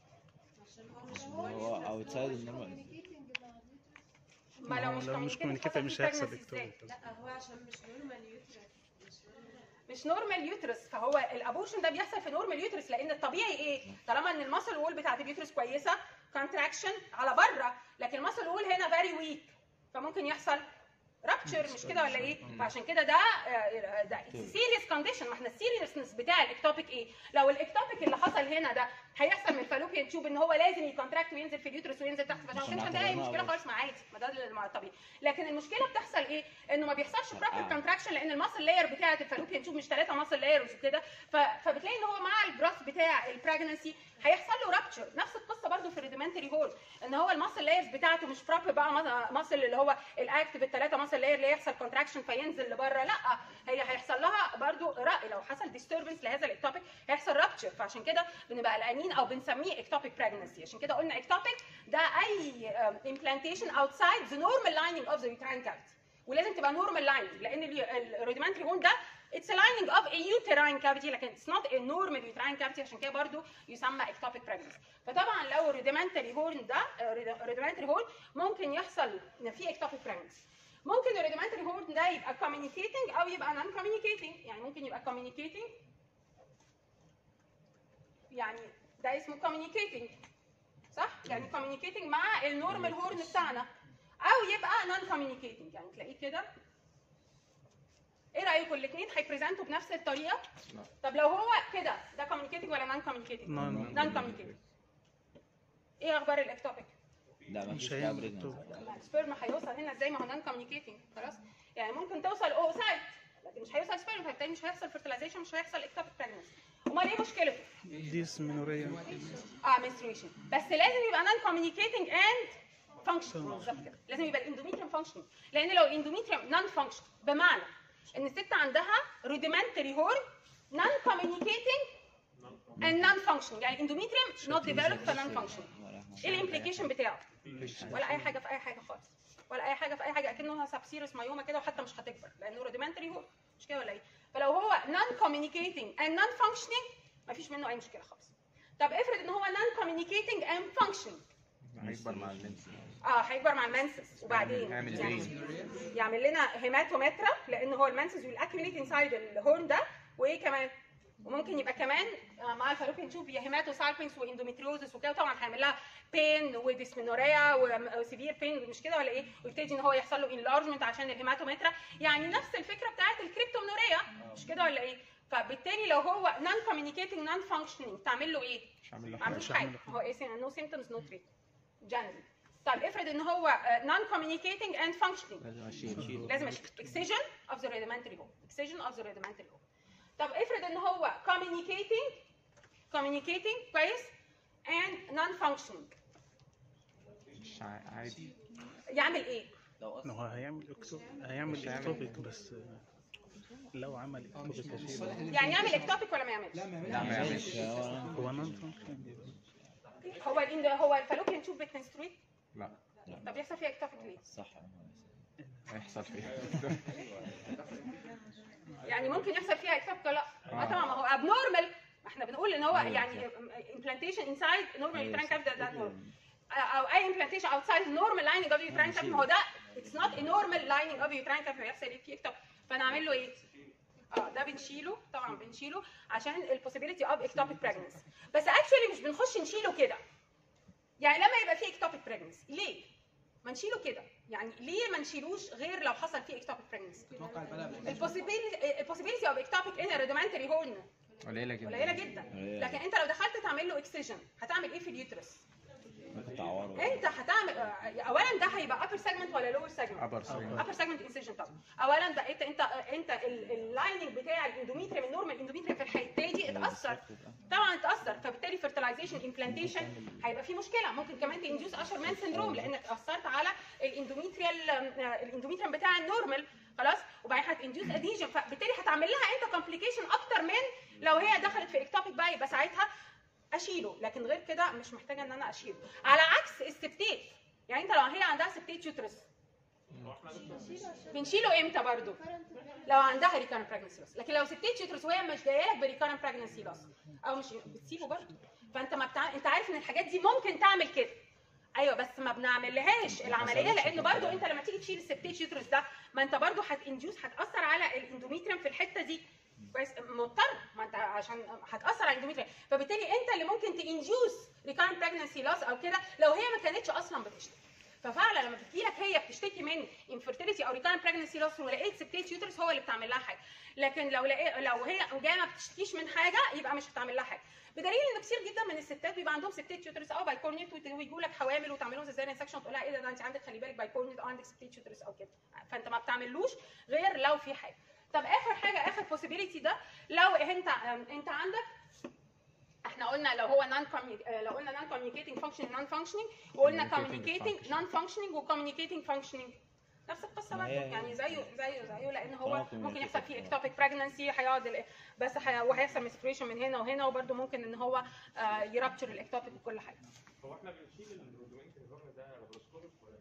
هو اوتسايد النورمال ما لو مش لو مش communicated كوميونيكيتد مش حصل هيحصل pregnancy إزاي؟ دكتور لا هو عشان مش نورمال يوترس مش normal. مش نورمال يوترس فهو الابورشن ده بيحصل في نورمال يوترس لان الطبيعي ايه طالما ان المسل وول بتاعت اليوترس كويسه كونتراكشن على بره لكن المسل وول هنا فيري ويك فممكن يحصل رابتشر مش كده ولا ايه فعشان كده ده آه، ده سيريس كونديشن ما احنا السيريسنس بتاع الاكتوبيك ايه لو الاكتوبيك اللي حصل هنا ده هيحصل من الفالوبيان تيوب ان هو لازم يكونتراكت وينزل في اليوترس وينزل تحت فعشان كده مش عندنا اي مشكله خالص مع عادي ما ده اللي طبيعي لكن المشكله بتحصل ايه انه ما بيحصلش بروبر آه. كونتراكشن لان الماسل لاير بتاعه الفالوبيان تيوب مش ثلاثه ماسل لايرز وكده ف- فبتلاقي ان هو مع الجروث بتاع البريجنسي هيحصل له رابتشر نفس القصه برضو في الريديمنتري هول ان هو الماسل لايرز بتاعته مش بروبر بقى ماسل اللي هو الاكتف الثلاثه ماسل لاير اللي يحصل كونتراكشن فينزل لبره لا هي هيحصل لها برضو رأي لو حصل ديستربنس لهذا الاكتوبيك هيحصل رابتشر فعشان كده بنبقى قلقانين او بنسميه اكتوبيك بريجنسي عشان كده قلنا اكتوبيك ده اي امبلانتيشن اوتسايد ذا نورمال لايننج اوف ذا uterine cavity ولازم تبقى نورمال لايننج لان الروديمنتري هون ده It's a lining of a uterine cavity لكن it's not a normal uterine cavity عشان كده برضو يسمى ectopic pregnancy فطبعا لو rudimentary horn ده آه، rudimentary horn ممكن يحصل ان في ectopic pregnancy ممكن الريديمنتري هورن ده يبقى communicating او يبقى non communicating يعني ممكن يبقى communicating يعني ده اسمه communicating صح يعني communicating مع النورمال هورن بتاعنا او يبقى non communicating يعني تلاقيه كده ايه رايكم الاثنين هيبريزنتوا بنفس الطريقه لا. طب لو هو كده ده communicating ولا non communicating Non- non communicating ايه اخبار الاكتوبيك لا ما مش فيش فيها هيعمل بريجنسي طب. السبيرم هيوصل هنا ازاي ما هو نون كوميونيكيتنج خلاص يعني ممكن توصل اوسايت لكن مش هيوصل سبيرم فبالتالي مش هيحصل fertilization مش هيحصل اكتوبيك بريجنسي امال ايه مشكلته؟ ديس منورية اه menstruation بس لازم يبقى non communicating and functional بالظبط كده لازم يبقى الاندوميتريوم functional لان لو الاندوميتريوم non functional بمعنى ان الست عندها rudimentary horn non communicating and non functional يعني الاندوميتريوم not developed ف non functional ايه الامبليكيشن بتاعه؟ ولا اي حاجه في اي حاجه خالص ولا اي حاجه في اي حاجه اكنها سابسيرس مايوما كده وحتى مش هتكبر لانه روديمنتري هو مش كده ولا ايه فلو هو نون كوميونيكيتنج اند نون فانكشنينج مفيش منه اي مشكله خالص طب افرض ان هو نون كوميونيكيتنج اند فانكشنينج هيكبر مع البنت اه هيكبر مع المنسس وبعدين هيعمل يعني بين يعمل لنا هيماتومترا لان هو المنسس ويل اكيوميليت انسايد الهورن ده وايه كمان وممكن يبقى كمان آه، مع الفالوبيان تشوب يا هيماتوسالبينس واندوميتريوزس وكده طبعا هيعمل لها بين وديسمينوريا وسيفير بين مش كده ولا ايه ويبتدي ان هو يحصل له انلارجمنت عشان الهيماتومترا يعني نفس الفكره بتاعت الكريبتومنوريا مش كده ولا ايه فبالتالي لو هو نون كوميونيكيتنج نون فانكشنينج تعمل له ايه؟ مش عامل له ما حاجه عملوش حاجه هو ايه نو سيمتومز نو تريت جنرال طب افرض ان هو نون كوميونيكيتنج اند فانكشنينج لازم اشيل لازم اشيل اكسجن اوف ذا rudimentary hole اكسجن اوف ذا rudimentary hole طب افرض ان هو communicating communicating كويس and non functioning مش ع- عادي يعمل ايه؟ لو إن هو هيعمل اكتوب هيعمل اكتوبيك بس آه، لو عمل اه مش اكتوبيك مش هشيله. صالح للإنسان. يعني يعمل اكتوبيك ولا ما يعملش؟ لا ما لا ما يعملش يعملش هو نون فانكشن هو ال هو الفالوبيان تشوب بتنسترويت لا طب يحصل فيها اكتوبيك ليه؟ صح هيحصل فيها يعني ممكن يحصل فيها اكتوبيك ولا لا؟ اه آه. طبعا ما هو abnormal ما احنا بنقول ان هو أيوة، يعني implantation inside normal أيوة، uterine صح. cavity ده normal او اي implantation outside normal lining of the uterine cavity ما هو ده it's not a normal lining of the uterine cavity هيحصل ايه فيه اكتوبيك فنعمل له ايه؟ اه ده بنشيله طبعا بنشيله عشان البوسيبيليتي اوف اكتوبيك بريجنسي بس اكشولي مش بنخش نشيله كده يعني لما يبقى فيه اكتوبيك بريجنسي ليه؟ ما نشيله كده يعني ليه ما نشيلوش غير لو حصل فيه اكتوبيك بريجنسي اتوقع البلاء البوسيبيليتي البوسيبيليتي اوف اكتوبيك ان ريدومنتري هورن قليله جدا قليله جدا لكن انت لو دخلت تعمل له اكسجن هتعمل ايه في اليوترس؟ ممكن تعوره انت هتعمل آه، اولا ده هيبقى upper segment ولا lower segment؟ ابر سوين upper segment incision طبعا اولا ده انت انت انت اللايننج بتاع الاندوميتريم النورمال اندوميتريم في الحته دي اتاثر طبعا اتاثر فبالتالي fertilization implantation هيبقى في مشكله ممكن كمان تنديوس اشر مان سندروم لانك اثرت على الاندوميتريال الاندوميتريم بتاع النورمال خلاص وبعدين هتنديوس اديجن فبالتالي هتعمل لها انت كومبليكيشن اكتر من لو هي دخلت في اكتوبيك بقى يبقى ساعتها اشيله لكن غير كده مش محتاجه ان انا اشيله على عكس السبتيت يعني انت لو هي عندها سبتيت يوترس بنشيله امتى برضو لو عندها ريكارن براجنسي لوس لكن لو سبتيت يوترس وهي مش جايه لك بريكارن براجنسي لوس او مش بتسيبه برضو فانت ما بتاع... انت عارف ان الحاجات دي ممكن تعمل كده ايوه بس ما بنعملهاش العمليه لان برضو انت لما تيجي تشيل السبتيت يوترس ده ما انت برضو هتنديوس هتاثر على الاندوميتريم في الحته دي كويس مضطر ما انت عشان هتاثر على الاندوميتريم فبالتالي انت اللي ممكن تانديوس ريكارن براجنسي لوس او كده لو هي ما كانتش اصلا بتشتكي ففعلا لما بتجي لك هي بتشتكي من infertility او ريكارن براجنسي لوس ولقيت سبتيت يوترس هو اللي بتعمل لها حاجه لكن لو لقيت لو هي جايه ما بتشتكيش من حاجه يبقى مش هتعمل لها حاجه بدليل ان كتير جدا من الستات بيبقى عندهم سبتيت يوترس او بايكورنيت ويجوا لك حوامل وتعمل لهم سيزاريان سكشن وتقول لها ايه ده, ده انت عندك خلي بالك بايكورنيت او عندك سبتيت يوترس او كده فانت ما بتعملوش غير لو في حاجه طب اخر حاجه اخر possibility ده لو انت انت عندك احنا قلنا لو هو نون لو قلنا نون communicating functioning نون functioning وقلنا Communicating communicating نون functioning و communicating functioning نفس القصه ما برضه هي- يعني زيه زيه زيه لان هو طالما ممكن يحصل فيه communicating. ectopic pregnancy هيقعد ال- بس هي- وهيحصل menstruation من هنا وهنا وبرضه ممكن ان هو يرابتشر الاكتوبيك وكل حاجه هو احنا بنشيل الرودومنتري هورن ده لابروسكوبيك ولا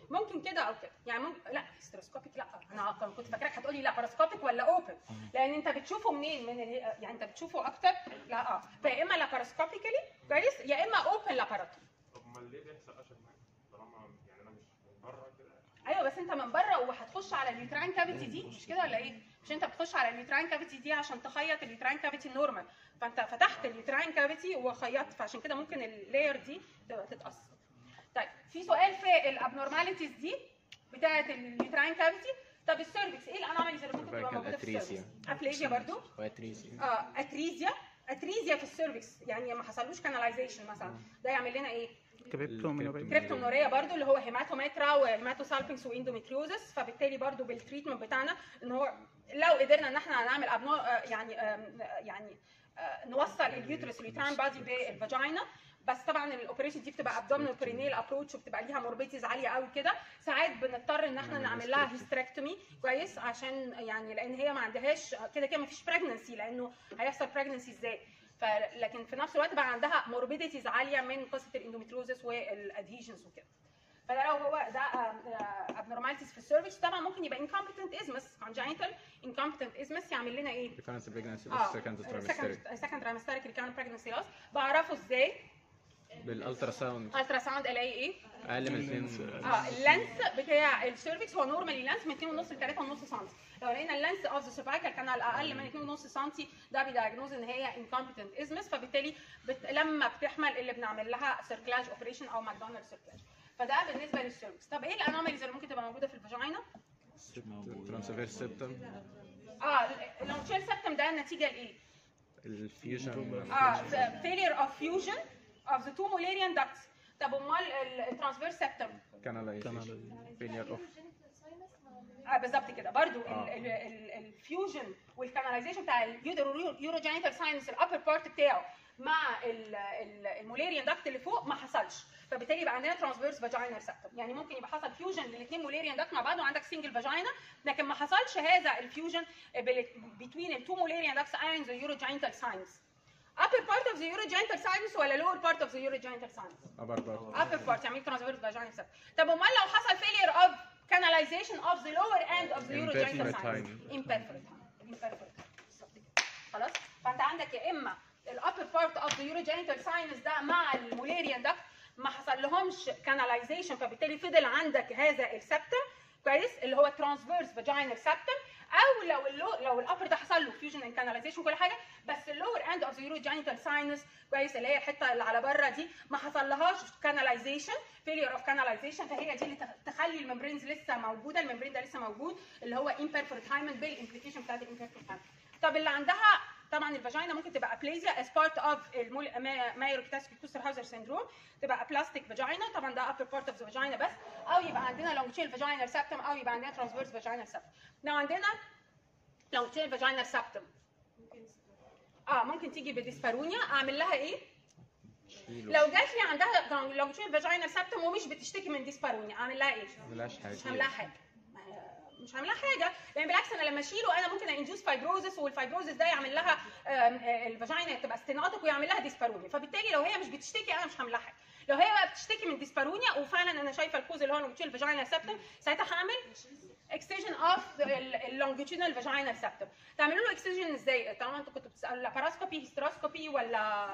ممكن كده او كده يعني ممكن لا هيستروسكوبيك لا انا كان- كنت فاكراك هتقولي لا باراسكوبيك ولا اوبن لان انت بتشوفه منين من ال... يعني انت بتشوفه اكتر لا اه فيا اما لاباراسكوبيكالي كويس يا اما اوبن لاباراتوم طب امال ليه بيحصل اشهر معاك؟ طالما يعني انا مش من بره كده ايوه بس انت من بره وهتخش على اليوتراين كافيتي دي مش كده ولا ايه؟ مش انت بتخش على اليوتراين كافيتي دي عشان تخيط اليوتراين كافيتي النورمال فانت فتحت اليوتراين كافيتي وخيطت فعشان كده ممكن اللاير دي تبقى تتاثر. طيب في سؤال في الابنورماليتيز دي بتاعه اليوتراين كافيتي طب السيرفكس ايه الانوماليز اللي ممكن تبقى Cervical موجوده في السيرفكس؟ atresia. ابليجيا برضو واتريسي اه اتريزيا اتريزيا في السيرفكس يعني ما حصلوش كاناليزيشن مثلا ده يعمل لنا ايه؟ كريبتومينوريا كريبتومنوريا برضو اللي هو هيماتومترا وهيماتوسالبنكس واندوميتريوزس فبالتالي برضو بالتريتمنت بتاعنا ان هو لو قدرنا ان احنا نعمل أبنو آه، يعني آم، آه، يعني آه، نوصل اليوترس اليوتران بادي بالفاجينا بس طبعا الاوبريشن دي بتبقى ابدومينال برينيل ابروتش وبتبقى ليها موربيتيز عاليه قوي كده ساعات بنضطر ان احنا نعمل نعمل لها hysterectomy. هيستريكتومي كويس عشان يعني لان هي ما عندهاش كده كده ما فيش بريجنسي لانه هيحصل بريجنسي ازاي فلكن في نفس الوقت بقى عندها موربيديتيز عاليه من قصه الاندوميتروزس والادهيجنز وكده فده لو هو ده ابنورماليتيز في السيرفكس طبعا ممكن يبقى انكومبتنت ازمس congenital incompetent ازمس يعمل لنا ايه؟ recurrence pregnancy اه بس second trimester سكند ترايمستريك ريكارنت بريجنسي لوس بعرفه ازاي؟ بالالترا ساوند الترا ساوند الاقي ايه؟ اقل من 2 اه اللينس بتاع السيرفكس هو نورمالي لينس من 2.5 ل 3.5 سم لو لقينا اللينس اوف ذا سيرفايكال كانال اقل من 2.5 سم ده بيدايجنوز ان هي انكومبتنت ازمس فبالتالي بت... لما بتحمل اللي بنعمل لها سيركلاج اوبريشن او ماكدونالد سيركلاج فده بالنسبه للسيرفكس طب ايه الانوماليز اللي ممكن تبقى موجوده في الفاجينا؟ ترانسفير سيبتم اه اللونجيل سبتم ده نتيجه لايه؟ الفيوجن اه failure of fusion of the two Mullerian ducts طب امال الترانسفير سبتم canalization failure of آه بالظبط كده برضو آه. الفيوجن والكاناليزيشن بتاع اليوروجينيتال ساينس الابر بارت بتاعه مع الموليريان داكت اللي فوق ما حصلش فبالتالي يبقى عندنا ترانسفيرس فاجينال سبتم يعني ممكن يبقى حصل فيوجن للاثنين موليريان داكت مع بعض وعندك سنجل فاجينا لكن ما حصلش هذا الفيوجن بين التو موليريان داكتس اند ذا يوروجينيتال ساينس upper part of the urogenital sinus ولا lower part of the urogenital sinus upper part upper part يعني transverse vaginal septum طب امال لو حصل failure of canalization of the lower end of the urogenital Imperforate sinus hymen. imperforate hymen. imperforate hymen. بالظبط كده. خلاص فانت عندك يا اما الابر بارت اوف ذا يوروجينيتال ساينس ده مع الموليريان داكت ما حصل لهمش كاناليزيشن فبالتالي فضل عندك هذا السبتم كويس اللي هو ترانسفيرس فاجينال سبتم او لو اللو لو الابر ده حصل له فيوجن اند كاناليزيشن كل حاجه بس اللور اند اوف ذا يوروجينيتال ساينس كويس اللي هي الحته اللي على بره دي ما حصل لهاش كاناليزيشن فيلير اوف كاناليزيشن فهي دي اللي تخ- تخلي الممبرينز لسه موجوده الممبرين ده لسه موجود اللي هو imperforate hymen بالامبليكيشن بتاعت الامبيرفورت hymen طب اللي عندها طبعا الفاجينا ممكن تبقى ابليزيا as part of المايروكتاسكي كوستر هاوزر سيندروم تبقى بلاستيك فاجينا طبعا ده upper part of the vagina بس او يبقى عندنا لونجيل فاجينال سبتم او يبقى عندنا ترانسفيرس فاجينال سبتم لو عندنا لونجيل فاجينال سبتم اه ممكن تيجي بديسبارونيا اعمل لها ايه؟ لو جات لي عندها لونجيل فاجينال سبتم ومش بتشتكي من ديسبارونيا اعمل لها ايه؟ ملهاش حاجه مش هعملها حاجه ما- مش هعملها حاجه لان بالعكس انا لما اشيله انا ممكن اندوس فايبروزس والفايبروزس ده يعمل لها آم، آه، الفاجينا تبقى ستيناتك ويعمل لها ديسبارونيا فبالتالي لو هي مش بتشتكي انا مش هعمل لها حاجه لو هي بقى بتشتكي من ديسبارونيا وفعلا انا شايفه الكوز اللي هو لونجيتيودال فاجينا سبتم ساعتها هعمل اكستنشن اوف اللونجيتيودال فاجينا سبتم تعملوا له اكستنشن ازاي طالما انتوا كنتوا بتسالوا لاباراسكوبي هيستروسكوبي ولا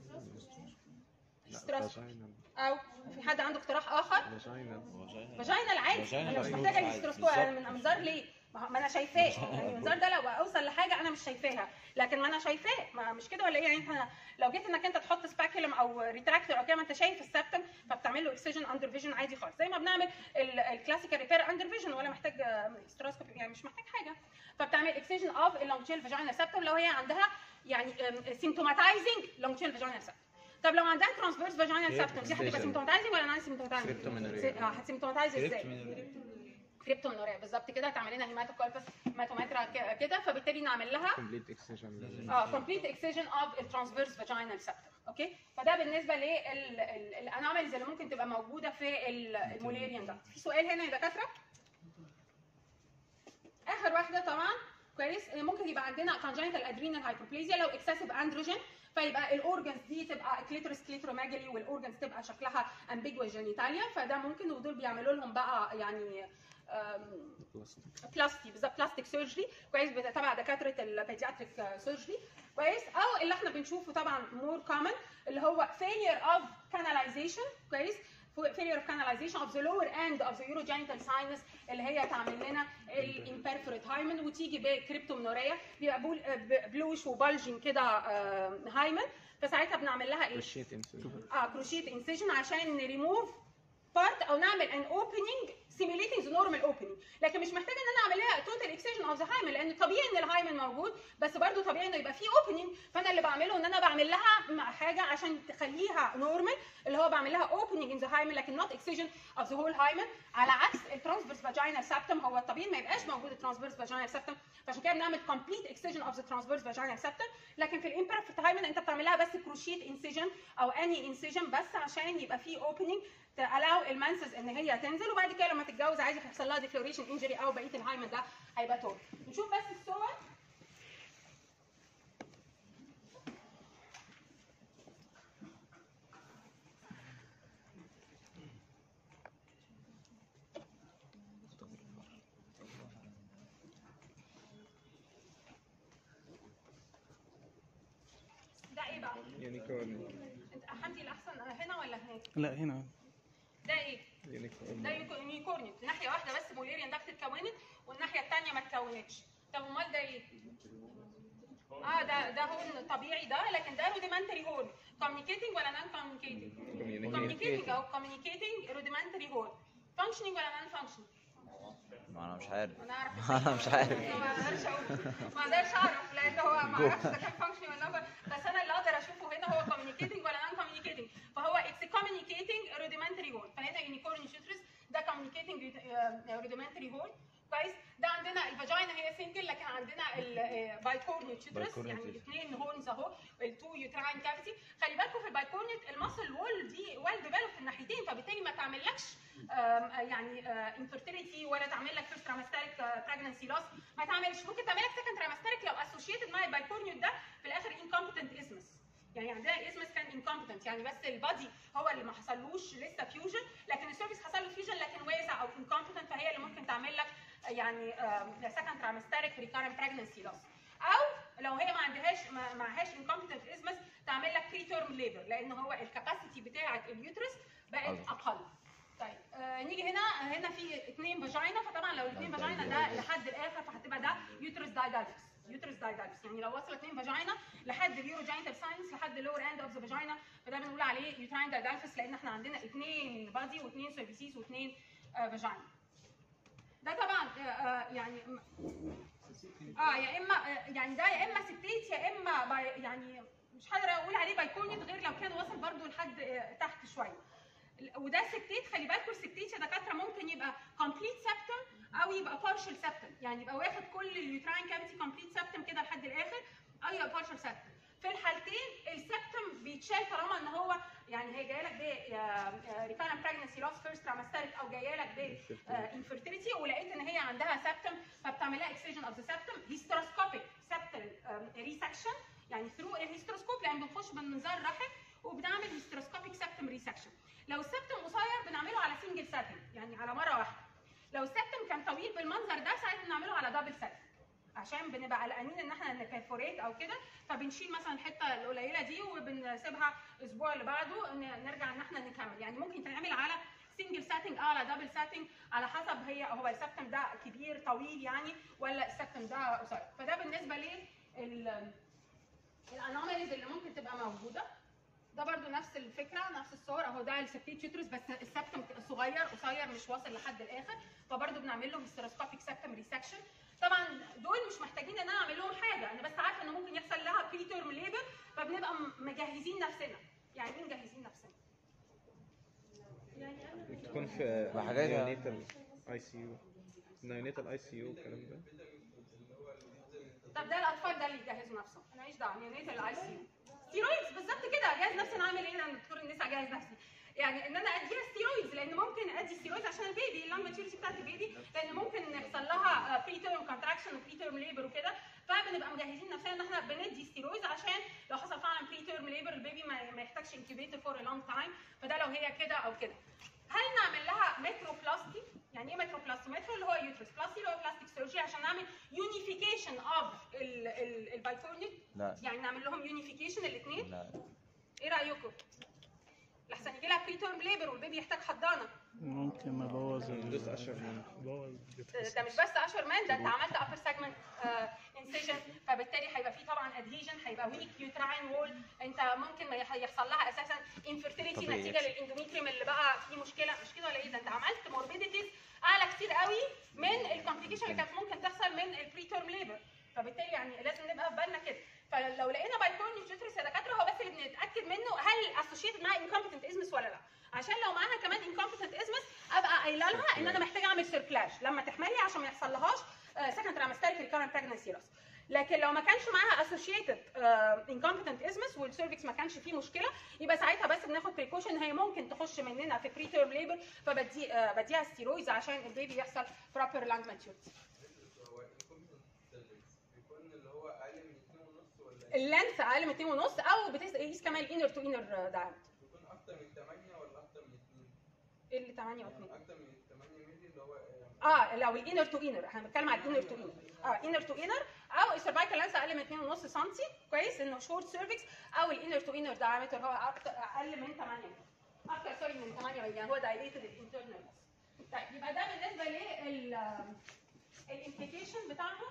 هيستروسكوبي او في حد عنده اقتراح اخر فاجينا العادي انا مش محتاجه الهيستروسكوب انا من منظار ليه؟ ما هو- ما انا شايفاه يعني المنظار ده لو اوصل لحاجه انا مش شايفاها لكن ما انا شايفاه ما مش كده ولا ايه يعني انت لو جيت انك انت تحط سباكيولم او ريتراكتور او كده ما انت شايف السبتم فبتعمل له اكسجن اندر فيجن عادي خالص زي ما بنعمل الكلاسيكال ريبير اندر فيجن ولا محتاج هيستروسكوب يعني مش محتاج حاجه فبتعمل اكسجن اوف اللونجيل فاجينا سبتم لو هي عندها يعني سيمتوماتايزنج لونجيل فاجينا سبتم طب لو عندها ترانسفيرس فاجينا سبتم دي هتبقى excision. سيمتوماتايزنج ولا نان سيمتوماتايزنج؟ Cryptomenorrhea. اه هتسيمتوماتايز ازاي؟ كريبتومنوريا بالظبط كده تعمل لنا هيماتوكالبس هيماتومترا ك- كده فبالتالي نعمل لها كومبليت اكسجن اه كومبليت اكسجن اوف الترانسفيرس فاجينال سبتم اوكي فده بالنسبه للانوماليز اللي ممكن تبقى موجوده في ال- الموليريان داكت في سؤال هنا يا دكاتره اخر واحده طبعا كويس ممكن يبقى عندنا congenital adrenal hyperplasia لو excessive androgen فيبقى الاورجنز دي تبقى كليتورس كليتروماجلي والاورجنز تبقى شكلها امبيجوا جينيتاليا فده ممكن ودول بيعملوا لهم بقى يعني أم، بلاستيك بلاستي بالظبط بلاستيك سيرجري كويس بت- تبع دكاتره البيدياتريك سيرجري كويس او اللي احنا بنشوفه طبعا مور كومن اللي هو failure of canalization كويس failure of canalization of the lower end of the urogenital sinus اللي هي تعمل لنا الامبرفوريت هايمن وتيجي بكريبتومنوريا بيبقى بول- ب- بلوش وبلجنج كده هايمن فساعتها بنعمل لها ايه؟ رشيت انسولين اه كروشيت انسيجن عشان نريموف بارت او نعمل ان اوبننج سيميليتنج ذا نورمال اوبننج لكن مش محتاجه ان انا اعمل لها توتال اكسجن اوف ذا هايمن لان طبيعي ان الهايمن موجود بس برضو طبيعي انه يبقى فيه اوبننج فانا اللي بعمله ان انا بعمل لها مع حاجه عشان تخليها نورمال اللي هو بعمل لها اوبننج ان ذا هايمن لكن نوت اكسجن اوف ذا هول هايمن على عكس الترانسفيرس فاجينال سابتم هو الطبيعي ما يبقاش موجود الترانسفيرس فاجينال سابتم فعشان كده بنعمل كومبليت اكسجن اوف ذا ترانسفيرس فاجينال سابتم لكن في الامبرفكت هايمن انت بتعمل لها بس كروشيت انسيجن او اني انسيجن بس عشان يبقى فيه اوبننج تالاو المانسز ان هي تنزل وبعد كده لما تتجوز عادي هيحصل لها ديفلوريشن انجري او بقيه الهايمن ده هيبقى طول نشوف بس الصور ده ايه بقى؟ يونيكورن انت حمدي الاحسن هنا ولا هناك؟ لا هنا ده ايه؟ يونيكورن ده يونيكو- يونيكورنيوت ناحيه واحده بس موليريان داكت اتكونت والناحيه الثانيه ما اتكونتش طب امال ده ايه؟ اه ده ده هون طبيعي ده لكن ده روديمنتري هون كوميونيكيتنج ولا نون كوميونيكيتنج؟ كوميونيكيتنج او كوميونيكيتنج روديمنتري هون فانكشنينج ولا نون فانكشنينج؟ ما انا مش عارف انا اعرف انا مش عارف ما اقدرش اقول ما اقدرش اعرف لان هو ما اعرفش اذا كان فانكشنينج ولا not. بس انا اللي اقدر اشوفه هنا هو كوميونيكيتنج ولا نون كوميونيكيتنج فهو اتس كوميونيكيتنج روديمنتري هول فهنا يونيكورن شوترس ده كوميونيكيتنج روديمنتري هول كويس ده عندنا الفاجينا هي سنجل لكن عندنا البايكورنيوت شوترس Bicornuate يعني yes. اثنين هورنز اهو التو يوتراين كافيتي خلي بالكم في البايكورنيت الماسل وول دي ويل ديفلوب في الناحيتين فبالتالي ما تعملكش آم، يعني انفيرتيليتي ولا تعمل لك فيرست ترامستريك بريجنسي لوس ما تعملش ممكن تعمل لك سكند ترامستريك لو اسوشيتد مع البايكورنيوت ده في الاخر انكومبتنت اسمس يعني عندنا الاسمس كان انكومبتنت يعني بس البادي هو اللي ما حصلوش لسه فيوجن لكن السيرفيس حصل له فيوجن لكن واسع او انكومبتنت فهي اللي ممكن تعمل لك يعني سكند ترامستريك ريكارنت بريجنسي لوس او لو هي ما عندهاش ما معهاش انكومبتنت اسمس تعمل لك بري تيرم ليبر لان هو الكاباسيتي بتاعه اليوترس بقت أصغر. اقل طيب آه نيجي هنا هنا في اثنين فاجينا فطبعا لو الاثنين فاجينا ده لحد الاخر فهتبقى ده يوترس دايدالكس يوترس دايدالكس يعني لو وصل اثنين فاجينا لحد اليوروجينيتال ساينس لحد اللور اند اوف ذا فاجينا فده بنقول عليه يوتراين دايدالكس لان احنا عندنا اثنين بادي واثنين سيرفيسيس واثنين آه فاجينا ده طبعا آه آه يعني اه يا اما آه، يعني ده يا اما ستيت يا اما باي يعني مش قادره اقول عليه بايكونيت غير لو كان وصل برضو لحد آه، تحت شويه وده ستيت خلي بالكم الستيت يا دكاتره ممكن يبقى كومبليت سبتم او يبقى بارشل سبتم يعني يبقى واخد كل اليوتراين كافيتي كومبليت سبتم كده لحد الاخر او يبقى بارشل سبتم في الحالتين السبتم بيتشال طالما ان هو يعني هي جايه لك ب ريكارن بريجنسي لوس فيرست ترامستريك او جايه لك ب انفيرتيليتي ولقيت ان هي عندها سبتم فبتعمل لها اكسجن اوف ذا سبتم هيستروسكوبيك سبتم ريسكشن يعني ثرو الهيستروسكوب لان بنخش بمنظار رحم وبنعمل هيستروسكوبيك سبتم ريسكشن لو السبتم قصير بنعمله على سنجل ساتن يعني على مره واحده لو السبتم كان طويل بالمنظر ده ساعتها بنعمله على دبل ساتن عشان بنبقى قلقانين ان احنا نبرفوريت او كده فبنشيل مثلا الحته القليله دي وبنسيبها الاسبوع اللي بعده ن- نرجع ان احنا نكمل يعني ممكن تعمل على سنجل ساتنج او على دبل ساتنج على حسب هي هو السبتم ده كبير طويل يعني ولا السبتم ده قصير فده بالنسبه لل الانوماليز اللي ممكن تبقى موجوده ده برضو نفس الفكره نفس الصور اهو ده السبتيت يوترس بس السبتم صغير قصير مش واصل لحد الاخر فبرضو بنعمل له هيستروسكوبيك سبتم ريسكشن طبعا دول مش محتاجين ان انا اعمل لهم حاجه انا بس عارفه انه ممكن يحصل لها بري تيرم ليبر فبنبقى م- مجهزين نفسنا يعني ايه مجهزين نفسنا تكون في بحاجاتها. نيونيتال اي سي يو نيونيتال اي سي يو الكلام ده طب ده الاطفال ده اللي يجهزوا نفسهم انا ماليش دعوه نيونيتال اي سي ستيرويدز بالظبط كده اجهز نفسي انا اعمل ايه انا دكتور النساء اجهز نفسي يعني ان انا اديها ستيرويدز لان ممكن ادي ستيرويدز عشان البيبي اللانج ماتيوريتي بتاعت البيبي لان ممكن يحصل لها بري تيرم كونتراكشن وبري تيرم ليبر وكده فبنبقى مجهزين نفسنا ان احنا بندي ستيرويدز عشان لو حصل فعلا بري تيرم ليبر البيبي ما, ما يحتاجش انكيبيتور فور لونج تايم فده لو هي كده او كده هل نعمل لها متروبلاستي يعني ايه متروبلاستي مترو اللي هو يوترس بلاستي اللي هو بلاستيك سيرجري عشان نعمل يونيفيكيشن اوف البايكورنيت لا يعني نعمل لهم يونيفيكيشن الاثنين لا ايه رايكم لحسن يجي لها بري تيرم ليبر والبيبي يحتاج حضانه ممكن ابوظ دوس اشهر من ابوظ ده مش بس اشهر مان ده انت عملت upper segment انسيجن فبالتالي هيبقى فيه طبعا ادهيجن هيبقى ويك يوتراين وول انت ممكن ما يح- يحصل لها اساسا انفيرتيليتي طبيعي. نتيجه للاندوميتريوم اللي بقى فيه مشكله مش كده ولا ايه ده انت عملت موربيديتيز اعلى كتير قوي من الكومبليكيشن اللي كانت ممكن تحصل من البري تيرم ليبر فبالتالي يعني لازم نبقى في بالنا كده فلو لقينا بايكورني جوترس يا دكاتره هو بس اللي بنتاكد منه هل اسوشيتد مع انكومبتنت ازمس ولا لا عشان لو معاها كمان انكومبتنت ازمس ابقى قايله لها ان انا محتاجه اعمل سيركلاج لما تحملي عشان ما يحصل لهاش سكند ترامستريك ريكارنت بريجنسي لوس لكن لو ما كانش معاها اسوشيتد انكومبتنت ازمس والسيرفكس ما كانش فيه مشكله يبقى ساعتها بس بناخد بريكوشن هي ممكن تخش مننا في بري تيرم ليبر فبدي آه، بديها ستيرويدز عشان البيبي يحصل بروبر لانج ماتيوريتي هو incompetent cervix بيكون اللي هو اقل من 2 ونص ولا اللينث اقل من 2 ونص او بتقيس كمان الانر تو انر دايمتر بيكون اكتر من 8 ولا اكتر من 2 ايه اللي 8 و2 يعني اكتر من 8 مللي اللي هو اه لو الانر تو انر احنا بنتكلم على الانر تو انر اه انر تو انر او السيرفايكال لانس اقل من 2.5 سم كويس انه شورت سيرفكس او الانر تو انر دايمتر هو أكتر اقل من 8 اكتر سوري من 8 يعني هو دايليتد الانترنال طيب يبقى ده بالنسبه لل الامبليكيشن بتاعها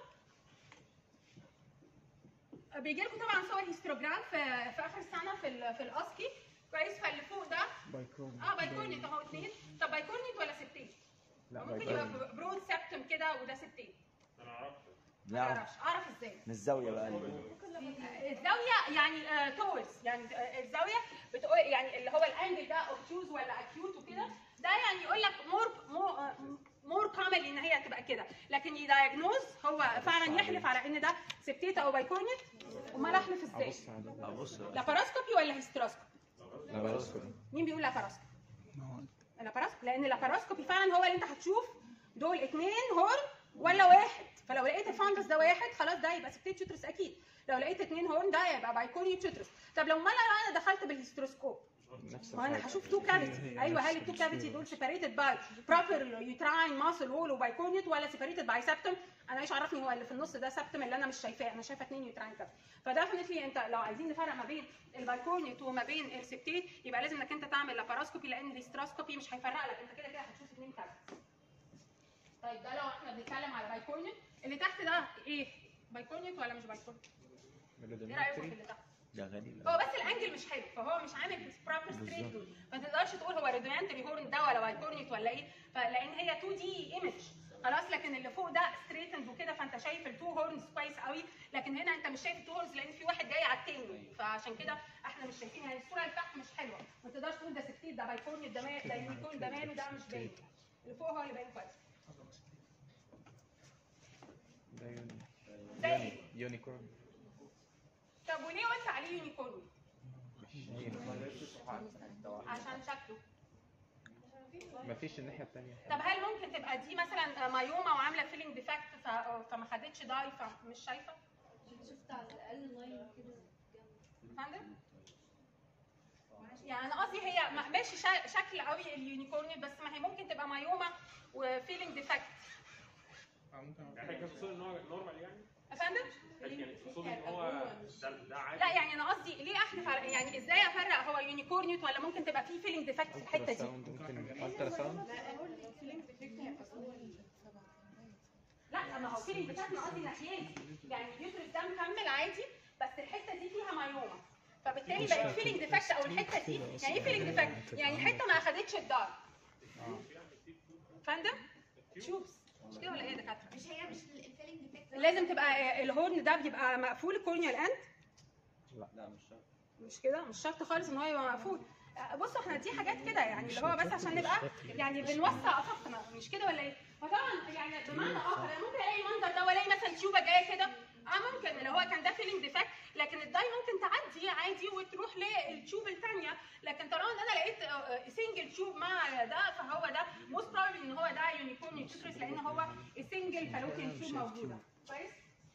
بيجي لكم طبعا صور هيستوجرام في في اخر السنه في ال في الاسكي كويس فاللي فوق ده بايكون اه بايكورنيت اهو اثنين طب بايكورنيت ولا سبتين؟ لا ممكن بايكون يبقى برود سبتم كده وده سبتين انا عرفت ما نعرف اعرفش اعرف ازاي من الزاوية بقى الزاويه يعني تولز يعني آه، الزاويه بتقول يعني اللي هو الانجل ده اوبتوز ولا اكيوت وكده ده يعني يقول لك مور مور كومن ان هي تبقى كده لكن يدايجنوز هو فعلا يحلف على ان ده سبتيتا او بايكورنيت امال احلف ازاي؟ ابص على ابص لاباراسكوبي ولا هيستروسكوبي؟ لا بس مين بيقول لاباراسكوبي؟ ما هو اللاباراسكوبي لان اللاباراسكوبي فعلا هو اللي انت هتشوف دول اثنين هورن ولا واحد فلو لقيت الفانجس ده واحد خلاص ده يبقى سبتيت يوترس اكيد لو لقيت اثنين هورن ده يبقى بايكوري يوترس طب لو ما انا انا دخلت بالهيستروسكوب نفس ما انا الحاجة. هشوف تو كافيتي ايوه هل التو كافيتي دول سيبريتد باي بروبر يوتراين ماسل وول وبايكورنيت ولا سيبريتد باي سبتم انا ايش عرفني هو اللي في النص ده سبتم اللي انا مش شايفاه انا شايفه اثنين يوتراين كافيتي فديفنتلي انت لو عايزين نفرق ما بين البايكورنيت وما بين السبتيت يبقى لازم انك انت تعمل لاباراسكوبي لان الهيستروسكوبي مش هيفرق لك انت كده كده هتشوف اثنين كافيتي طيب ده لو احنا بنتكلم على بايكورنيت اللي تحت ده ايه بايكورنيت ولا مش بايكورنيت ايه رايكم في اللي تحت ده غريب هو بس الانجل مش حلو فهو مش عامل بروبر ستريت ما تقدرش تقول هو ريدويانتري هورن ده ولا بايكورنيت ولا ايه فلان هي 2 دي ايمج خلاص لكن اللي فوق ده ستريتند وكده فانت شايف التو هورنز كويس قوي لكن هنا انت مش شايف التو هورنز لان في واحد جاي على التاني فعشان كده احنا مش شايفين يعني الصوره اللي تحت مش حلوه ما تقدرش تقول ده سكتيت ده بايكورنيت ده مال ده يونيكورن ده ماله ده مش باين اللي فوق هو اللي باين كويس ده يوني ده ايه؟ يونيكورن طب وليه قلت عليه يونيكورن؟ مش يونيكورن. عشان شكله مفيش الناحية التانية طب هل ممكن تبقى دي مثلا مايوما وعامله فيلينج ديفكت فما خدتش داي فمش شايفه؟ شفت على الاقل لاين كده جنب فاهم؟ يعني انا قصدي هي ما- ماشي شا- شكل قوي اليونيكورن بس ما هي ممكن تبقى مايوما وفيلينج ديفكت اه ممكن يعني احنا كده بنقول ان هو نورمال يعني يا فندم؟ يعني تقصد ان هو ده ده عادي لا يعني انا قصدي ليه احلف على يعني ازاي افرق هو يونيكورنيوت ولا ممكن تبقى فيه فيلينج ديفكت في الحته الترا دي؟ ساوند ممكن الترا ساوند لا ما هو فيلينج ديفكت انا قصدي ناحيتي يعني اليوترس ده مكمل عادي بس الحته دي فيها مايوما فبالتالي بقت فيلينج ديفكت او الحته دي يعني ايه فيلينج ديفكت؟ يعني حته ما اخدتش الدار فندم؟ شوبس مش كده ولا ايه يا دكاتره؟ مش هي مش الفيلينج ديفكت لازم تبقى الهورن ده بيبقى مقفول الكورنيال اند لا مش شرط مش كده مش شرط خالص ان هو يبقى مقفول بصوا احنا دي حاجات كده يعني اللي هو بس عشان نبقى يعني بنوسع افقنا مش كده ولا ايه؟ فطبعا يعني بمعنى اخر انا ممكن الاقي المنظر ده والاقي مثلا تيوبه جايه كده اه ممكن اللي هو كان ده فيلينج ديفكت لكن الداي ممكن تعدي عادي وتروح للتيوب الثانيه لكن طالما ان انا لقيت سنجل تيوب مع ده فهو ده موست بروبلي ان هو ده يونيكورن يوترس لان هو سنجل فالوبيان تيوب موجوده كويس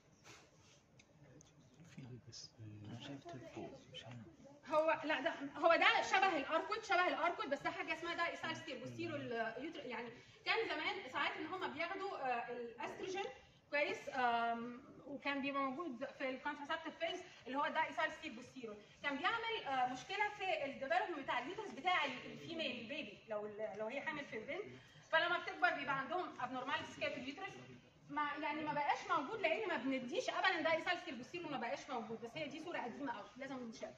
في بس انا شايف تيب فوق مش عارف هو لا ده هو ده شبه الاركود شبه الاركود بس ده حاجه اسمها ده اسال ستير بوستيرو اليوتر يعني كان زمان ساعات ان هم بياخدوا آه، الاستروجين كويس آم، وكان بيبقى موجود في الكونتراسبتيف بيلز اللي هو ده اسال ستير بوستيرو كان بيعمل آه، مشكله في الديفلوبمنت بتاع اليوترس بتاع الفيميل البيبي لو ال- لو هي حامل في البنت فلما بتكبر بيبقى عندهم ابنورماليتيز كده في اليوترس ما يعني ما بقاش موجود لان ما بنديش ابدا ده اسال ستير بوستيرو ما بقاش موجود بس هي دي صوره قديمه قوي لازم نتشاف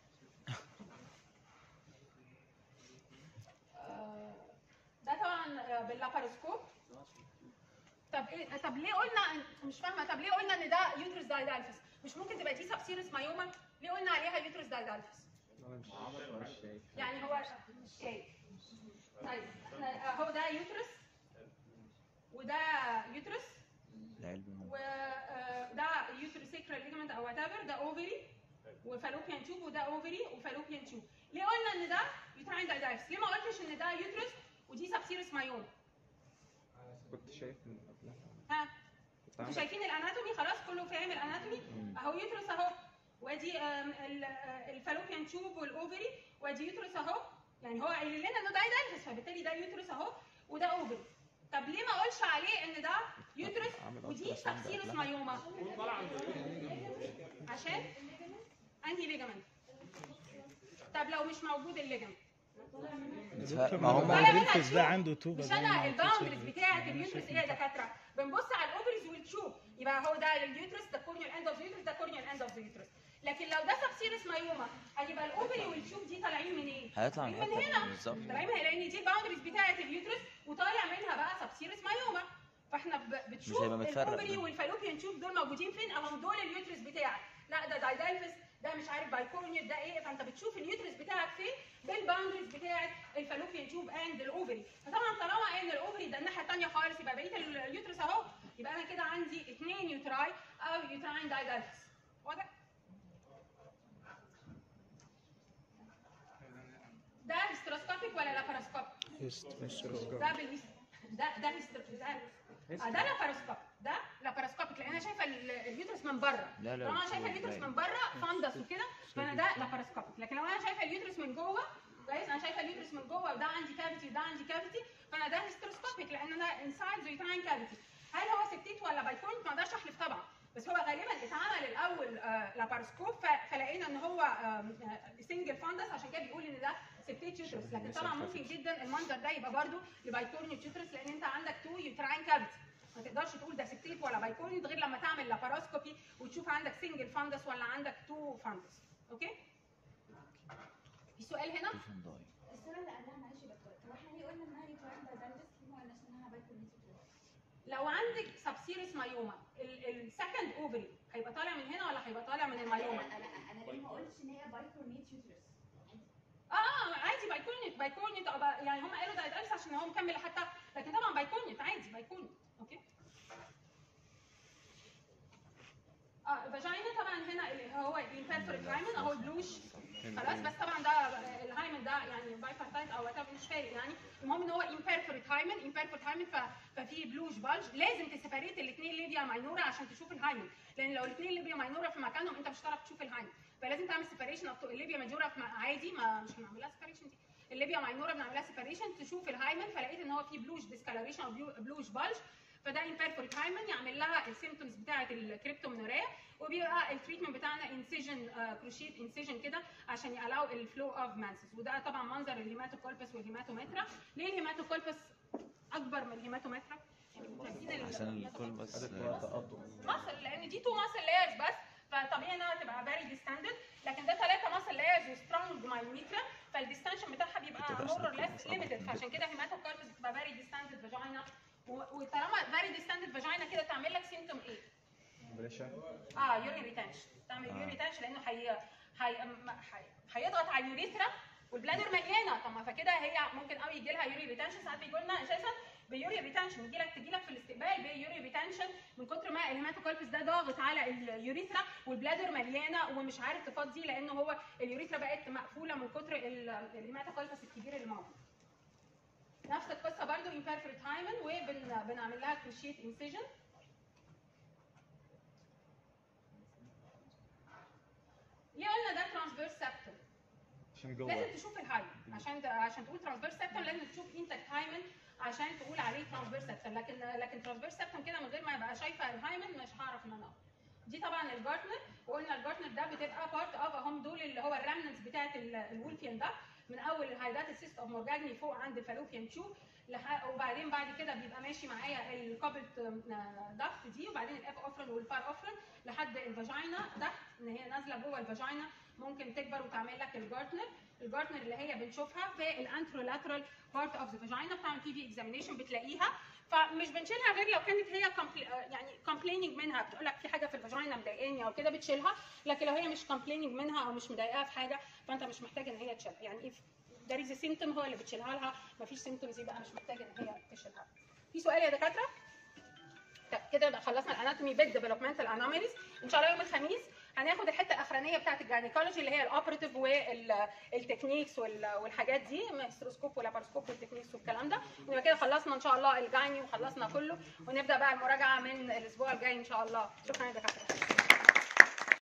آه، ده طبعا آه، باللاباروسكوب طب ايه طب ليه قلنا مش فاهمه طب ليه قلنا ان ده يوترس دايدالفس مش ممكن تبقى دي سبسيرس مايوما ليه قلنا عليها يوترس دايدالفس انا مش مش شايف يعني هو مش شايف طيب احنا هو ده يوترس وده يوترس العلم وده يوترسيكرال ليجمنت او وات ايفر ده اوفري وفالوبيان تيوب وده اوفري وفالوبيان تيوب ليه قلنا ان ده يوتراين دايدالفس ليه ما قلتش ان ده يوترس ودي سبسيرس مايوما كنت شايف من قبلها ها كنت انتوا عامل شايفين الاناتومي خلاص كله فاهم الاناتومي اهو يوترس اهو وادي آم، ال- آه، الفالوبيان تيوب والاوفري وادي يوترس اهو يعني هو قايل لنا انه ده دايدالفس فبالتالي ده يوترس اهو وده اوفري طب ليه ما اقولش عليه ان ده يوترس عامل ودي ألترا ساوند سبسيرس قبلها. مايوما عشان انهي ليجامنت طب لو مش موجود الليجامنت ما هم ولا هنا الريفس ده تشوف. عنده توبه مش انا الباوندرز بتاعه اليوترس ايه يا دكاتره بنبص على الاوفريز والتشوب يبقى هو ده اليوترس ده كورنيال اند اوف ذا يوترس ده كورنيال اند اوف ذا يوترس لكن لو ده سبسيرس مايوما هيبقى الاوفري والتشوب دي طالعين منين؟ هيطلع من طالعين من حته هنا بالظبط طالعين من هنا لان دي الباوندرز بتاعه اليوترس وطالع منها بقى سبسيرس مايوما فاحنا ب- بتشوف هيبقى متفرق الاوفري ده. والفالوبيان تشوب دول موجودين فين اهم دول اليوترس بتاعك لا ده دايدالفس ده مش عارف بايكورنيت ده ايه فانت بتشوف اليوترس بتاعك فين بالباوندرز بتاعه الفالوبيان تيوب اند الاوفري فطبعا طالما ان الاوفري ده الناحيه الثانيه خالص يبقى بقيه اليوترس اهو يبقى انا كده عندي اثنين يوتراي او يوتراين دايدالفس واضح ده هيستروسكوبيك ولا لاباروسكوبيك ده بالهيست ده ده هيستر ده آه، ده لاباروسكوب ده لاباروسكوبيك لان انا شايفه ال- اليوترس من بره لا لا طالما انا مش شايفه هو اليوترس باين. من بره فندس وكده فانا ده لاباروسكوبيك لكن لو انا شايفه اليوترس من جوه كويس انا شايفه اليوترس من جوه وده عندي كافيتي وده عندي كافيتي فانا ده هيستروسكوبيك لان انا انسايد يوتراين كافيتي هل هو سبتيت ولا بايكونت ما اقدرش احلف طبعا بس هو غالبا اتعمل الاول آه، لاباروسكوب ف- فلقينا ان هو سنجل فاندس عشان كده بيقول ان ده سبتيت يوترس لكن طبعا ممكن جدا المنظر ده يبقى برده لبايكورنيت يوترس لان انت عندك تو يوتراين كافيتي ما تقدرش تقول ده سبتيت ولا بايكورنيت غير لما تعمل لاباروسكوبي وتشوف عندك سنجل فاندس ولا عندك تو فاندس اوكي في سؤال هنا تليفون ضايع السنه اللي قبلها معلش يا دكتور طب احنا ليه قلنا انها ريتراين دايدالس ليه ما قلناش انها بايكونيتيف لو عندك سبسيرس مايوما السكند اوفري هيبقى طالع من هنا ولا هيبقى طالع من المايوما انا انا ليه ما قلتش ان هي بايكونيت يوترس اه اه عادي بايكونيت بايكونيت أو با- يعني هم قالوا دايدالس عشان هو مكمل حتى لكن طبعا بايكونيت عادي بايكونيت اوكي اه فاجينا طبعا هنا اللي هو البيرفوريت هايمن اهو البلوش خلاص بس طبعا ده الهايمن ده يعني بايبرتايت او whatever مش فارق يعني المهم ان هو امبيرفوريت هايمن امبيرفوريت هايمن ففي بلوش بلج لازم تسيبريت الاثنين ليبيا ماينورا عشان تشوف الهايمن لان لو الاثنين ليبيا ماينورا في مكانهم انت مش هتعرف تشوف الهايمن فلازم تعمل سيبريشن اوف الليبيا ماجورا في م- عادي ما مش هنعملها سيبريشن دي الليبيا ماينورا بنعملها سيبريشن تشوف الهايمن فلقيت ان هو في بلوش ديسكالوريشن او بلوش بلج فده امبيرفوريت هايمن يعمل لها السيمتومز بتاعه الكريبتومينوريا وبيبقى التريتمنت بتاعنا انسيجن كروشيت انسيجن كده عشان يالاو الفلو اوف مانسس وده طبعا منظر الهيماتوكولبس والهيماتومترا ليه الهيماتوكولبس اكبر من الهيماتومترا يعني متابعين ال- عشان الكل بس ماسل لان دي تو ماسل لايرز بس فطبيعي انها تبقى فيري ديستاندد لكن ده ثلاثه ماسل لايرز وسترونج مايوميترا فالديستنشن بتاعها بيبقى مور اور ليس ليميتد فعشان كده هيماتوكاربس بتبقى فيري ديستاندد فاجينا وطالما فيري ديستاندد فاجينا كده تعمل لك سيمتوم ايه؟ بريشر اه يوري ريتنشن تعمل يوري ريتنشن لانه هي هي م- هي- هيضغط على اليوريثرا والبلادر مليانه طب ما فكده هي ممكن قوي يجي لها يوري ريتنشن ساعات بيجي لنا اساسا بيوري ريتنشن يجي لك تجي لك في الاستقبال بيوري ريتنشن من كتر ما الهيماتوكولبس ده ضاغط على اليوريثرا والبلادر مليانه ومش عارف تفضي لانه هو اليوريثرا بقت مقفوله من كتر ال- الهيماتوكولبس الكبير اللي موجود نفس القصه برضو imperforate hymen وبنعمل لها cruciate incision ليه قلنا ده ترانسفيرس سبتم عشان جوه لازم تشوف الهايمن عشان عشان تقول ترانسفيرس سبتم لازم تشوف انتكت هايمن عشان تقول عليه ترانسفيرس سبتم لكن لكن ترانسفيرس سبتم كده من غير ما يبقى شايفه الهايمن مش هعرف ان انا أقول. دي طبعا الجارتنر وقلنا الجارتنر ده بتبقى بارت اوف هم دول اللي هو الريمنتس بتاعت الولفيان ده من اول الهايدات السيست اوف مورجاني فوق عند الفالوبيان تشوب لح- وبعدين بعد كده بيبقى ماشي معايا الكابلت داكت دي وبعدين الاف اوفرن والفار اوفرن لحد الفاجينا تحت ان هي نازله جوه الفاجينا ممكن تكبر وتعمل لك الجارتنر الجارتنر اللي هي بنشوفها في الانترولاترال بارت اوف ذا فاجينا بتعمل تي في اكزامينيشن بتلاقيها فمش بنشيلها غير لو كانت هي compl- آه يعني complaining منها بتقول لك في حاجه في الفاجينا مضايقاني او كده بتشيلها لكن لو هي مش complaining منها او مش مضايقاها في حاجه فانت مش محتاج ان هي تشيل يعني if there is a symptom هو اللي بتشيلها لها مفيش symptoms يبقى مش محتاج ان هي تشيلها في سؤال يا دكاتره طب كده يبقى خلصنا الاناتومي بالديفلوبمنتال انوماليز ان شاء الله يوم الخميس هناخد الحته الاخرانيه بتاعت الجاينيكولوجي اللي هي الاوبراتيف والتكنيكس والحاجات دي ماستروسكوب واللاباروسكوب والتكنيكس والكلام ده يبقى كده خلصنا ان شاء الله الجايني وخلصنا كله ونبدا بقى المراجعه من الاسبوع الجاي ان شاء الله شكرا يا دكاتره